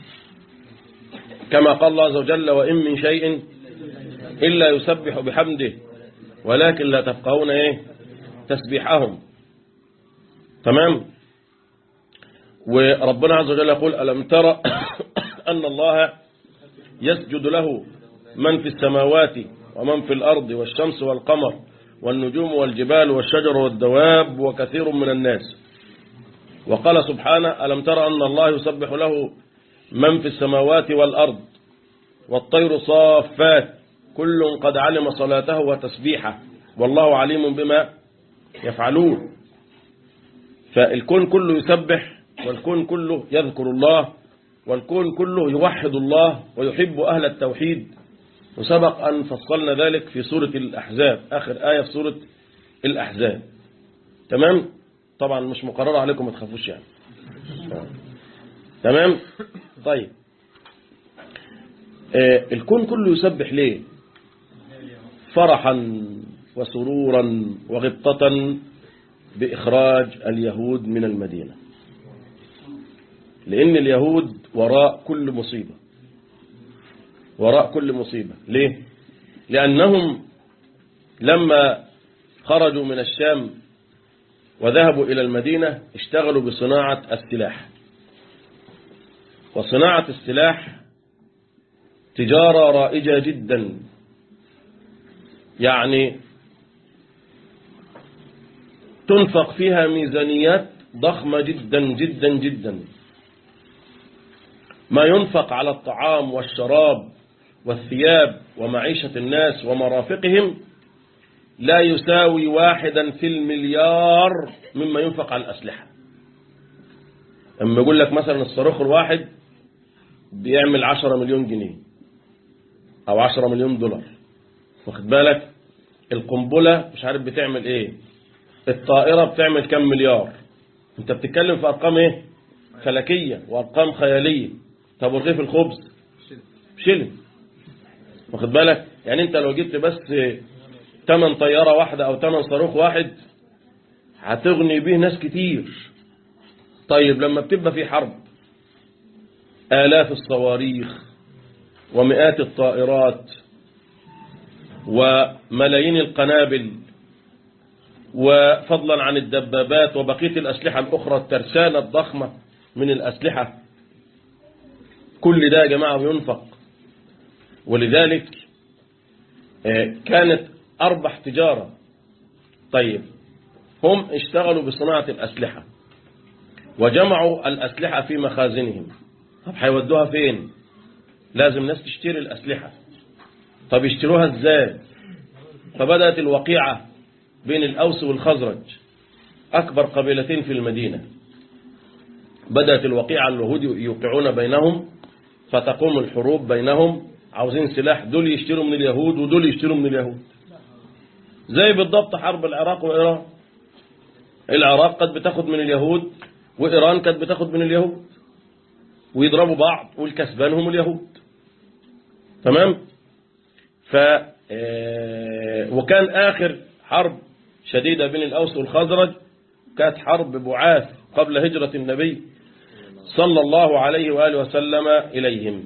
كما قال الله عز وجل وإن من شيء إلا يسبح بحمده ولكن لا تفقهون إيه تسبيحهم تمام وربنا عز وجل يقول ألم ترى أن الله يسجد له من في السماوات ومن في الأرض والشمس والقمر والنجوم والجبال والشجر والدواب وكثير من الناس وقال سبحانه ألم ترى أن الله يسبح له من في السماوات والأرض والطير صافات كل قد علم صلاته وتسبيحه والله عليم بما يفعلون فالكون كله يسبح والكون كله يذكر الله والكون كله يوحد الله ويحب أهل التوحيد وسبق أن فصلنا ذلك في سورة الأحزاب آخر آية في سورة الأحزاب تمام طبعا مش مقررة عليكم ما تخافوش يعني تمام طيب آه الكون كله يسبح ليه فرحا وسرورا وغبطة بإخراج اليهود من المدينة لأن اليهود وراء كل مصيبة وراء كل مصيبة ليه لأنهم لما خرجوا من الشام وذهبوا إلى المدينة اشتغلوا بصناعة السلاح وصناعة السلاح تجارة رائجة جدا يعني تنفق فيها ميزانيات ضخمة جدا جدا جدا ما ينفق على الطعام والشراب والثياب ومعيشة الناس ومرافقهم لا يساوي واحدا في المليار مما ينفق على الأسلحة اما يقول لك مثلا الصاروخ الواحد بيعمل عشرة مليون جنيه أو عشرة مليون دولار واخد بالك القنبلة مش عارف بتعمل ايه الطائرة بتعمل كم مليار انت بتتكلم في أرقام ايه فلكية وأرقام خيالية طب ورغيف الخبز شلن واخد بالك يعني انت لو جبت بس تمن طيارة واحدة او تمن صاروخ واحد هتغني به ناس كتير طيب لما بتبقى في حرب آلاف الصواريخ ومئات الطائرات وملايين القنابل وفضلا عن الدبابات وبقية الأسلحة الأخرى الترسانة الضخمة من الأسلحة كل ده يا جماعة ينفق ولذلك كانت أربح تجارة طيب هم اشتغلوا بصناعة الأسلحة وجمعوا الأسلحة في مخازنهم طب هيودوها فين لازم ناس تشتري الأسلحة طب يشتروها ازاي فبدأت الوقيعة بين الأوس والخزرج أكبر قبيلتين في المدينة بدأت الوقيعة اليهود يوقعون بينهم فتقوم الحروب بينهم عاوزين سلاح دول يشتروا من اليهود ودول يشتروا من اليهود زي بالضبط حرب العراق وإيران العراق قد بتاخد من اليهود وإيران كانت بتاخد من اليهود ويضربوا بعض والكسبان هم اليهود تمام ف وكان آخر حرب شديدة بين الأوس والخزرج كانت حرب بعاث قبل هجرة النبي صلى الله عليه وآله وسلم إليهم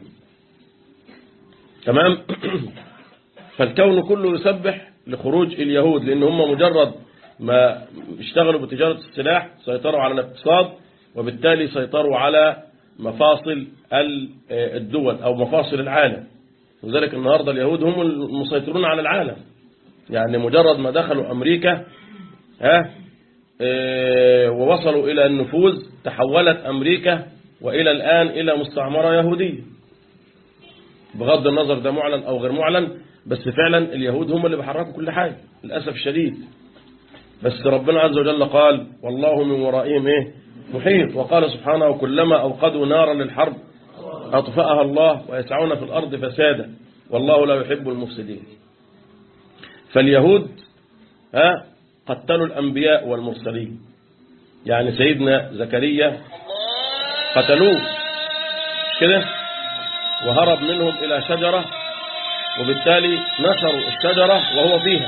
تمام فالكون كله يسبح لخروج اليهود لأن هم مجرد ما اشتغلوا بتجارة السلاح سيطروا على الاقتصاد وبالتالي سيطروا على مفاصل الدول أو مفاصل العالم وذلك النهاردة اليهود هم المسيطرون على العالم يعني مجرد ما دخلوا أمريكا ها اه ووصلوا إلى النفوذ تحولت أمريكا وإلى الآن إلى مستعمرة يهودية بغض النظر ده معلن أو غير معلن بس فعلا اليهود هم اللي بيحركوا كل حاجة للأسف الشديد بس ربنا عز وجل قال والله من ورائهم إيه محيط وقال سبحانه وكلما أوقدوا نارا للحرب أطفأها الله ويسعون في الأرض فسادا والله لا يحب المفسدين فاليهود ها قتلوا الأنبياء والمرسلين يعني سيدنا زكريا قتلوه كده وهرب منهم إلى شجرة وبالتالي نشروا الشجرة وهو فيها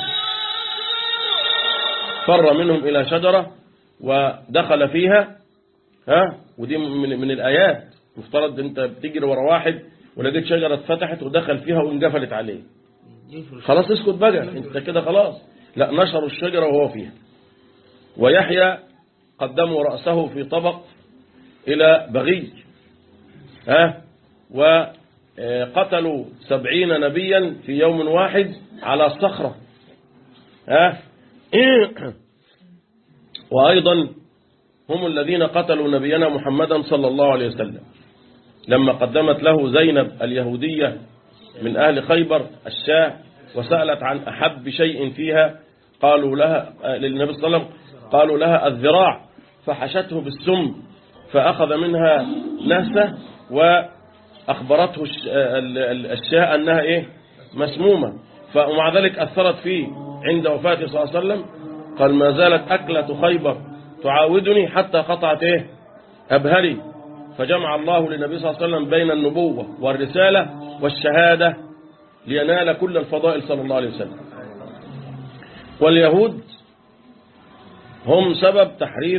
فر منهم إلى شجرة ودخل فيها ها ودي من, من الآيات مفترض انت بتجري ورا واحد ولقيت شجرة اتفتحت ودخل فيها وانقفلت عليه خلاص اسكت بقى انت كده خلاص لا نشروا الشجرة وهو فيها ويحيى قدموا رأسه في طبق إلى بغي ها وقتلوا سبعين نبيا في يوم واحد على صخرة ها وأيضا هم الذين قتلوا نبينا محمدا صلى الله عليه وسلم لما قدمت له زينب اليهودية من أهل خيبر الشاه وسألت عن أحب شيء فيها قالوا لها للنبي صلى الله عليه وسلم قالوا لها الذراع فحشته بالسم فأخذ منها نهسة وأخبرته الشاه أنها إيه مسمومة فمع ذلك أثرت فيه عند وفاته صلى الله عليه وسلم قال ما زالت أكلة خيبر تعاودني حتى قطعت إيه أبهلي فجمع الله للنبي صلى الله عليه وسلم بين النبوة والرسالة والشهادة لينال كل الفضائل صلى الله عليه وسلم واليهود هم سبب تحريف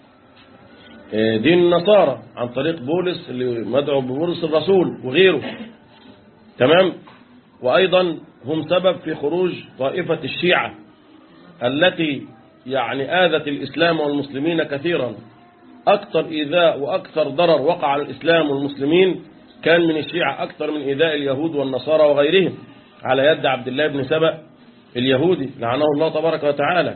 دين النصارى عن طريق بولس اللي مدعو ببولس الرسول وغيره تمام وأيضا هم سبب في خروج طائفة الشيعة التي يعني آذت الإسلام والمسلمين كثيرا أكثر إيذاء وأكثر ضرر وقع على الإسلام والمسلمين كان من الشيعة أكثر من إيذاء اليهود والنصارى وغيرهم على يد عبد الله بن سبأ اليهودي لعنه الله تبارك وتعالى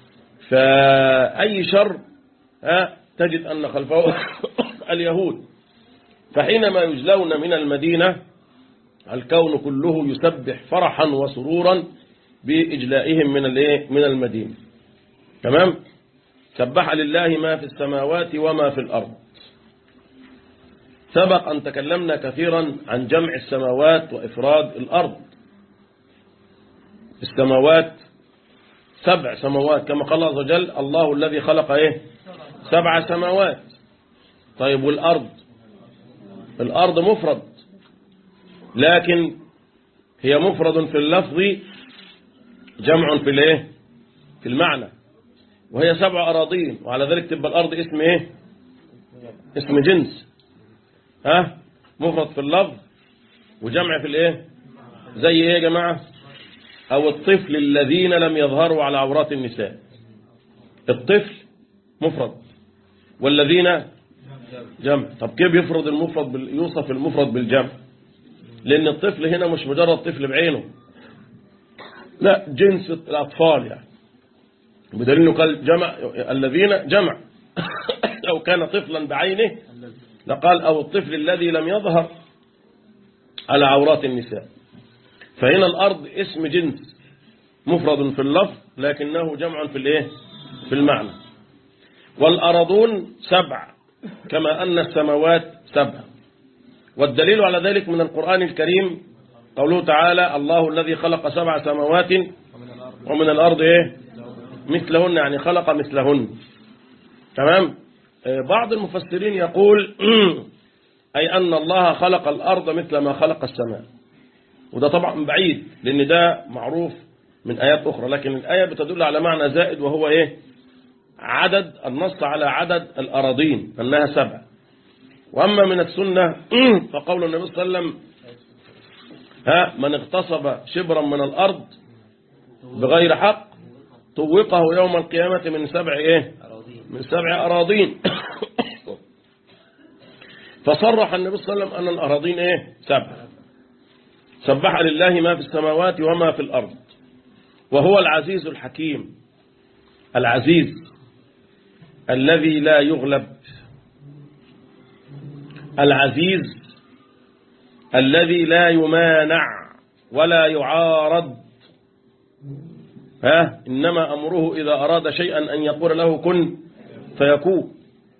فأي شر تجد أن خلفه اليهود فحينما يجلون من المدينة الكون كله يسبح فرحا وسرورا بإجلائهم من من المدينة تمام سبح لله ما في السماوات وما في الأرض سبق أن تكلمنا كثيرا عن جمع السماوات وإفراد الأرض السماوات سبع سماوات كما قال الله عز وجل الله الذي خلق ايه سبع سماوات طيب والأرض الأرض مفرد لكن هي مفرد في اللفظ جمع في الايه في المعنى وهي سبع أراضين وعلى ذلك تبقى الأرض اسم ايه اسم جنس ها مفرد في اللفظ وجمع في الايه زي ايه يا جماعة او الطفل الذين لم يظهروا على عورات النساء الطفل مفرد والذين جمع طب كيف يفرض المفرد بال... يوصف المفرد بالجمع لان الطفل هنا مش مجرد طفل بعينه لا جنس الاطفال يعني بدليل انه قال جمع الذين جمع لو كان طفلا بعينه لقال او الطفل الذي لم يظهر على عورات النساء فهنا الارض اسم جنس مفرد في اللفظ لكنه جمع في الايه في المعنى والأرضون سبع كما أن السماوات سبع والدليل على ذلك من القرآن الكريم قوله تعالى الله الذي خلق سبع سماوات ومن الأرض إيه مثلهن يعني خلق مثلهن تمام آه، بعض المفسرين يقول أي أن الله خلق الأرض مثل ما خلق السماء وده طبعا بعيد لأن ده معروف من آيات أخرى لكن الآية بتدل على معنى زائد وهو إيه عدد النص على عدد الأراضين أنها سبع وأما من السنة فقول النبي صلى الله عليه وسلم ها من اغتصب شبرا من الأرض بغير حق طوقه يوم القيامة من سبع إيه من سبع أراضين فصرح النبي صلى الله عليه وسلم أن الأراضين إيه سبع سبح لله ما في السماوات وما في الأرض وهو العزيز الحكيم العزيز الذي لا يغلب العزيز الذي لا يمانع ولا يعارض ها إنما أمره إذا أراد شيئا أن يقول له كن فيكون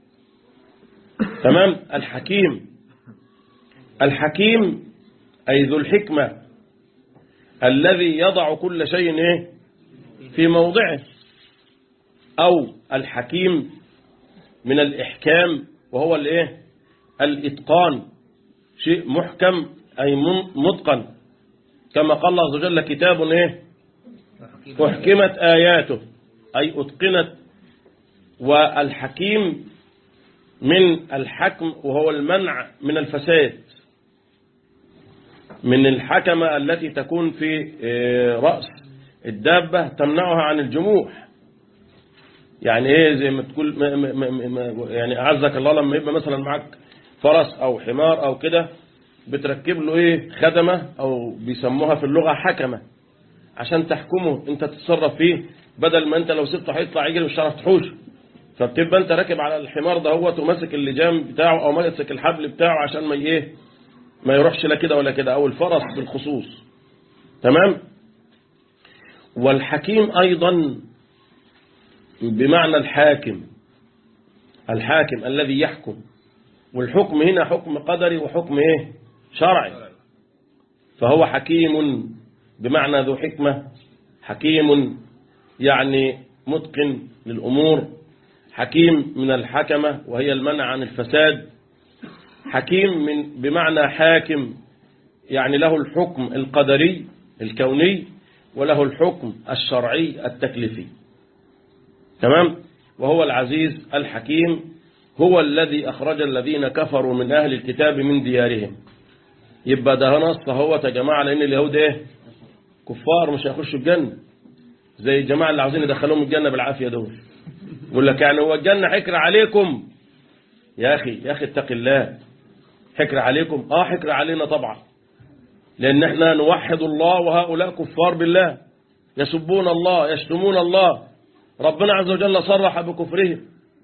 تمام الحكيم الحكيم أي ذو الحكمة الذي يضع كل شيء إيه في موضعه أو الحكيم من الإحكام وهو الإيه الإتقان شيء محكم أي متقن كما قال الله عز وجل كتاب إيه أحكمت آياته أي أتقنت والحكيم من الحكم وهو المنع من الفساد من الحكمة التي تكون في رأس الدابة تمنعها عن الجموح يعني ايه زي ما تقول ما ما ما يعني اعزك الله لما يبقى مثلا معك فرس او حمار او كده بتركب له ايه خدمة او بيسموها في اللغة حكمة عشان تحكمه انت تتصرف فيه بدل ما انت لو سبته هيطلع يجري مش هتعرف تحوش فبتبقى انت راكب على الحمار ده هو وماسك اللجام بتاعه او ماسك الحبل بتاعه عشان ما ايه ما يروحش لا كده ولا كده او الفرس بالخصوص تمام والحكيم ايضا بمعنى الحاكم الحاكم الذي يحكم والحكم هنا حكم قدري وحكم ايه شرعي فهو حكيم بمعنى ذو حكمة حكيم يعني متقن للأمور حكيم من الحكمة وهي المنع عن الفساد حكيم من بمعنى حاكم يعني له الحكم القدري الكوني وله الحكم الشرعي التكليفي تمام وهو العزيز الحكيم هو الذي أخرج الذين كفروا من أهل الكتاب من ديارهم يبقى ده نص هو يا جماعة لأن اليهود إيه كفار مش هيخشوا الجنة زي الجماعة اللي عاوزين يدخلوهم الجنة بالعافية دول يقول لك يعني هو الجنة حكر عليكم يا أخي يا أخي اتق الله حكر عليكم آه حكر علينا طبعا لأن احنا نوحد الله وهؤلاء كفار بالله يسبون الله يشتمون الله ربنا عز وجل صرح بكفرهم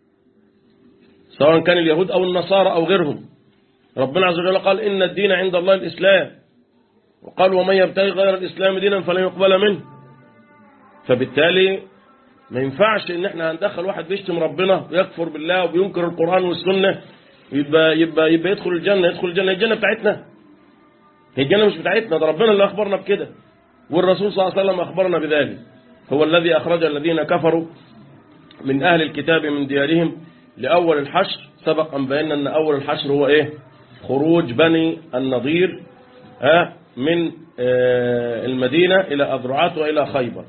سواء كان اليهود أو النصارى أو غيرهم ربنا عز وجل قال إن الدين عند الله الإسلام وقال ومن يبتغي غير الإسلام دينا فلن يقبل منه فبالتالي ما ينفعش ان احنا هندخل واحد بيشتم ربنا ويكفر بالله وبينكر القرآن والسنة يبقى, يبقى, يبقى يدخل الجنة يدخل الجنة الجنة بتاعتنا هي الجنة مش بتاعتنا ده ربنا اللي أخبرنا بكده والرسول صلى الله عليه وسلم أخبرنا بذلك هو الذي أخرج الذين كفروا من أهل الكتاب من ديارهم لأول الحشر سبق أن بينا أن أول الحشر هو إيه خروج بني النضير من المدينة إلى أذرعات وإلى خيبر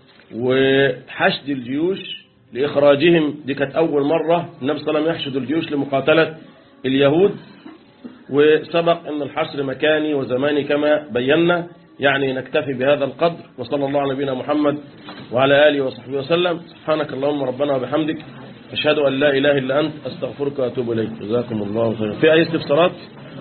وحشد الجيوش لإخراجهم دي كانت أول مرة النبي صلى الله عليه وسلم يحشد الجيوش لمقاتلة اليهود وسبق أن الحشر مكاني وزماني كما بينا يعني نكتفي بهذا القدر وصلى الله على نبينا محمد وعلى آله وصحبه وسلم سبحانك اللهم ربنا وبحمدك أشهد أن لا إله إلا أنت أستغفرك وأتوب إليك جزاكم الله خيرا في أي استفسارات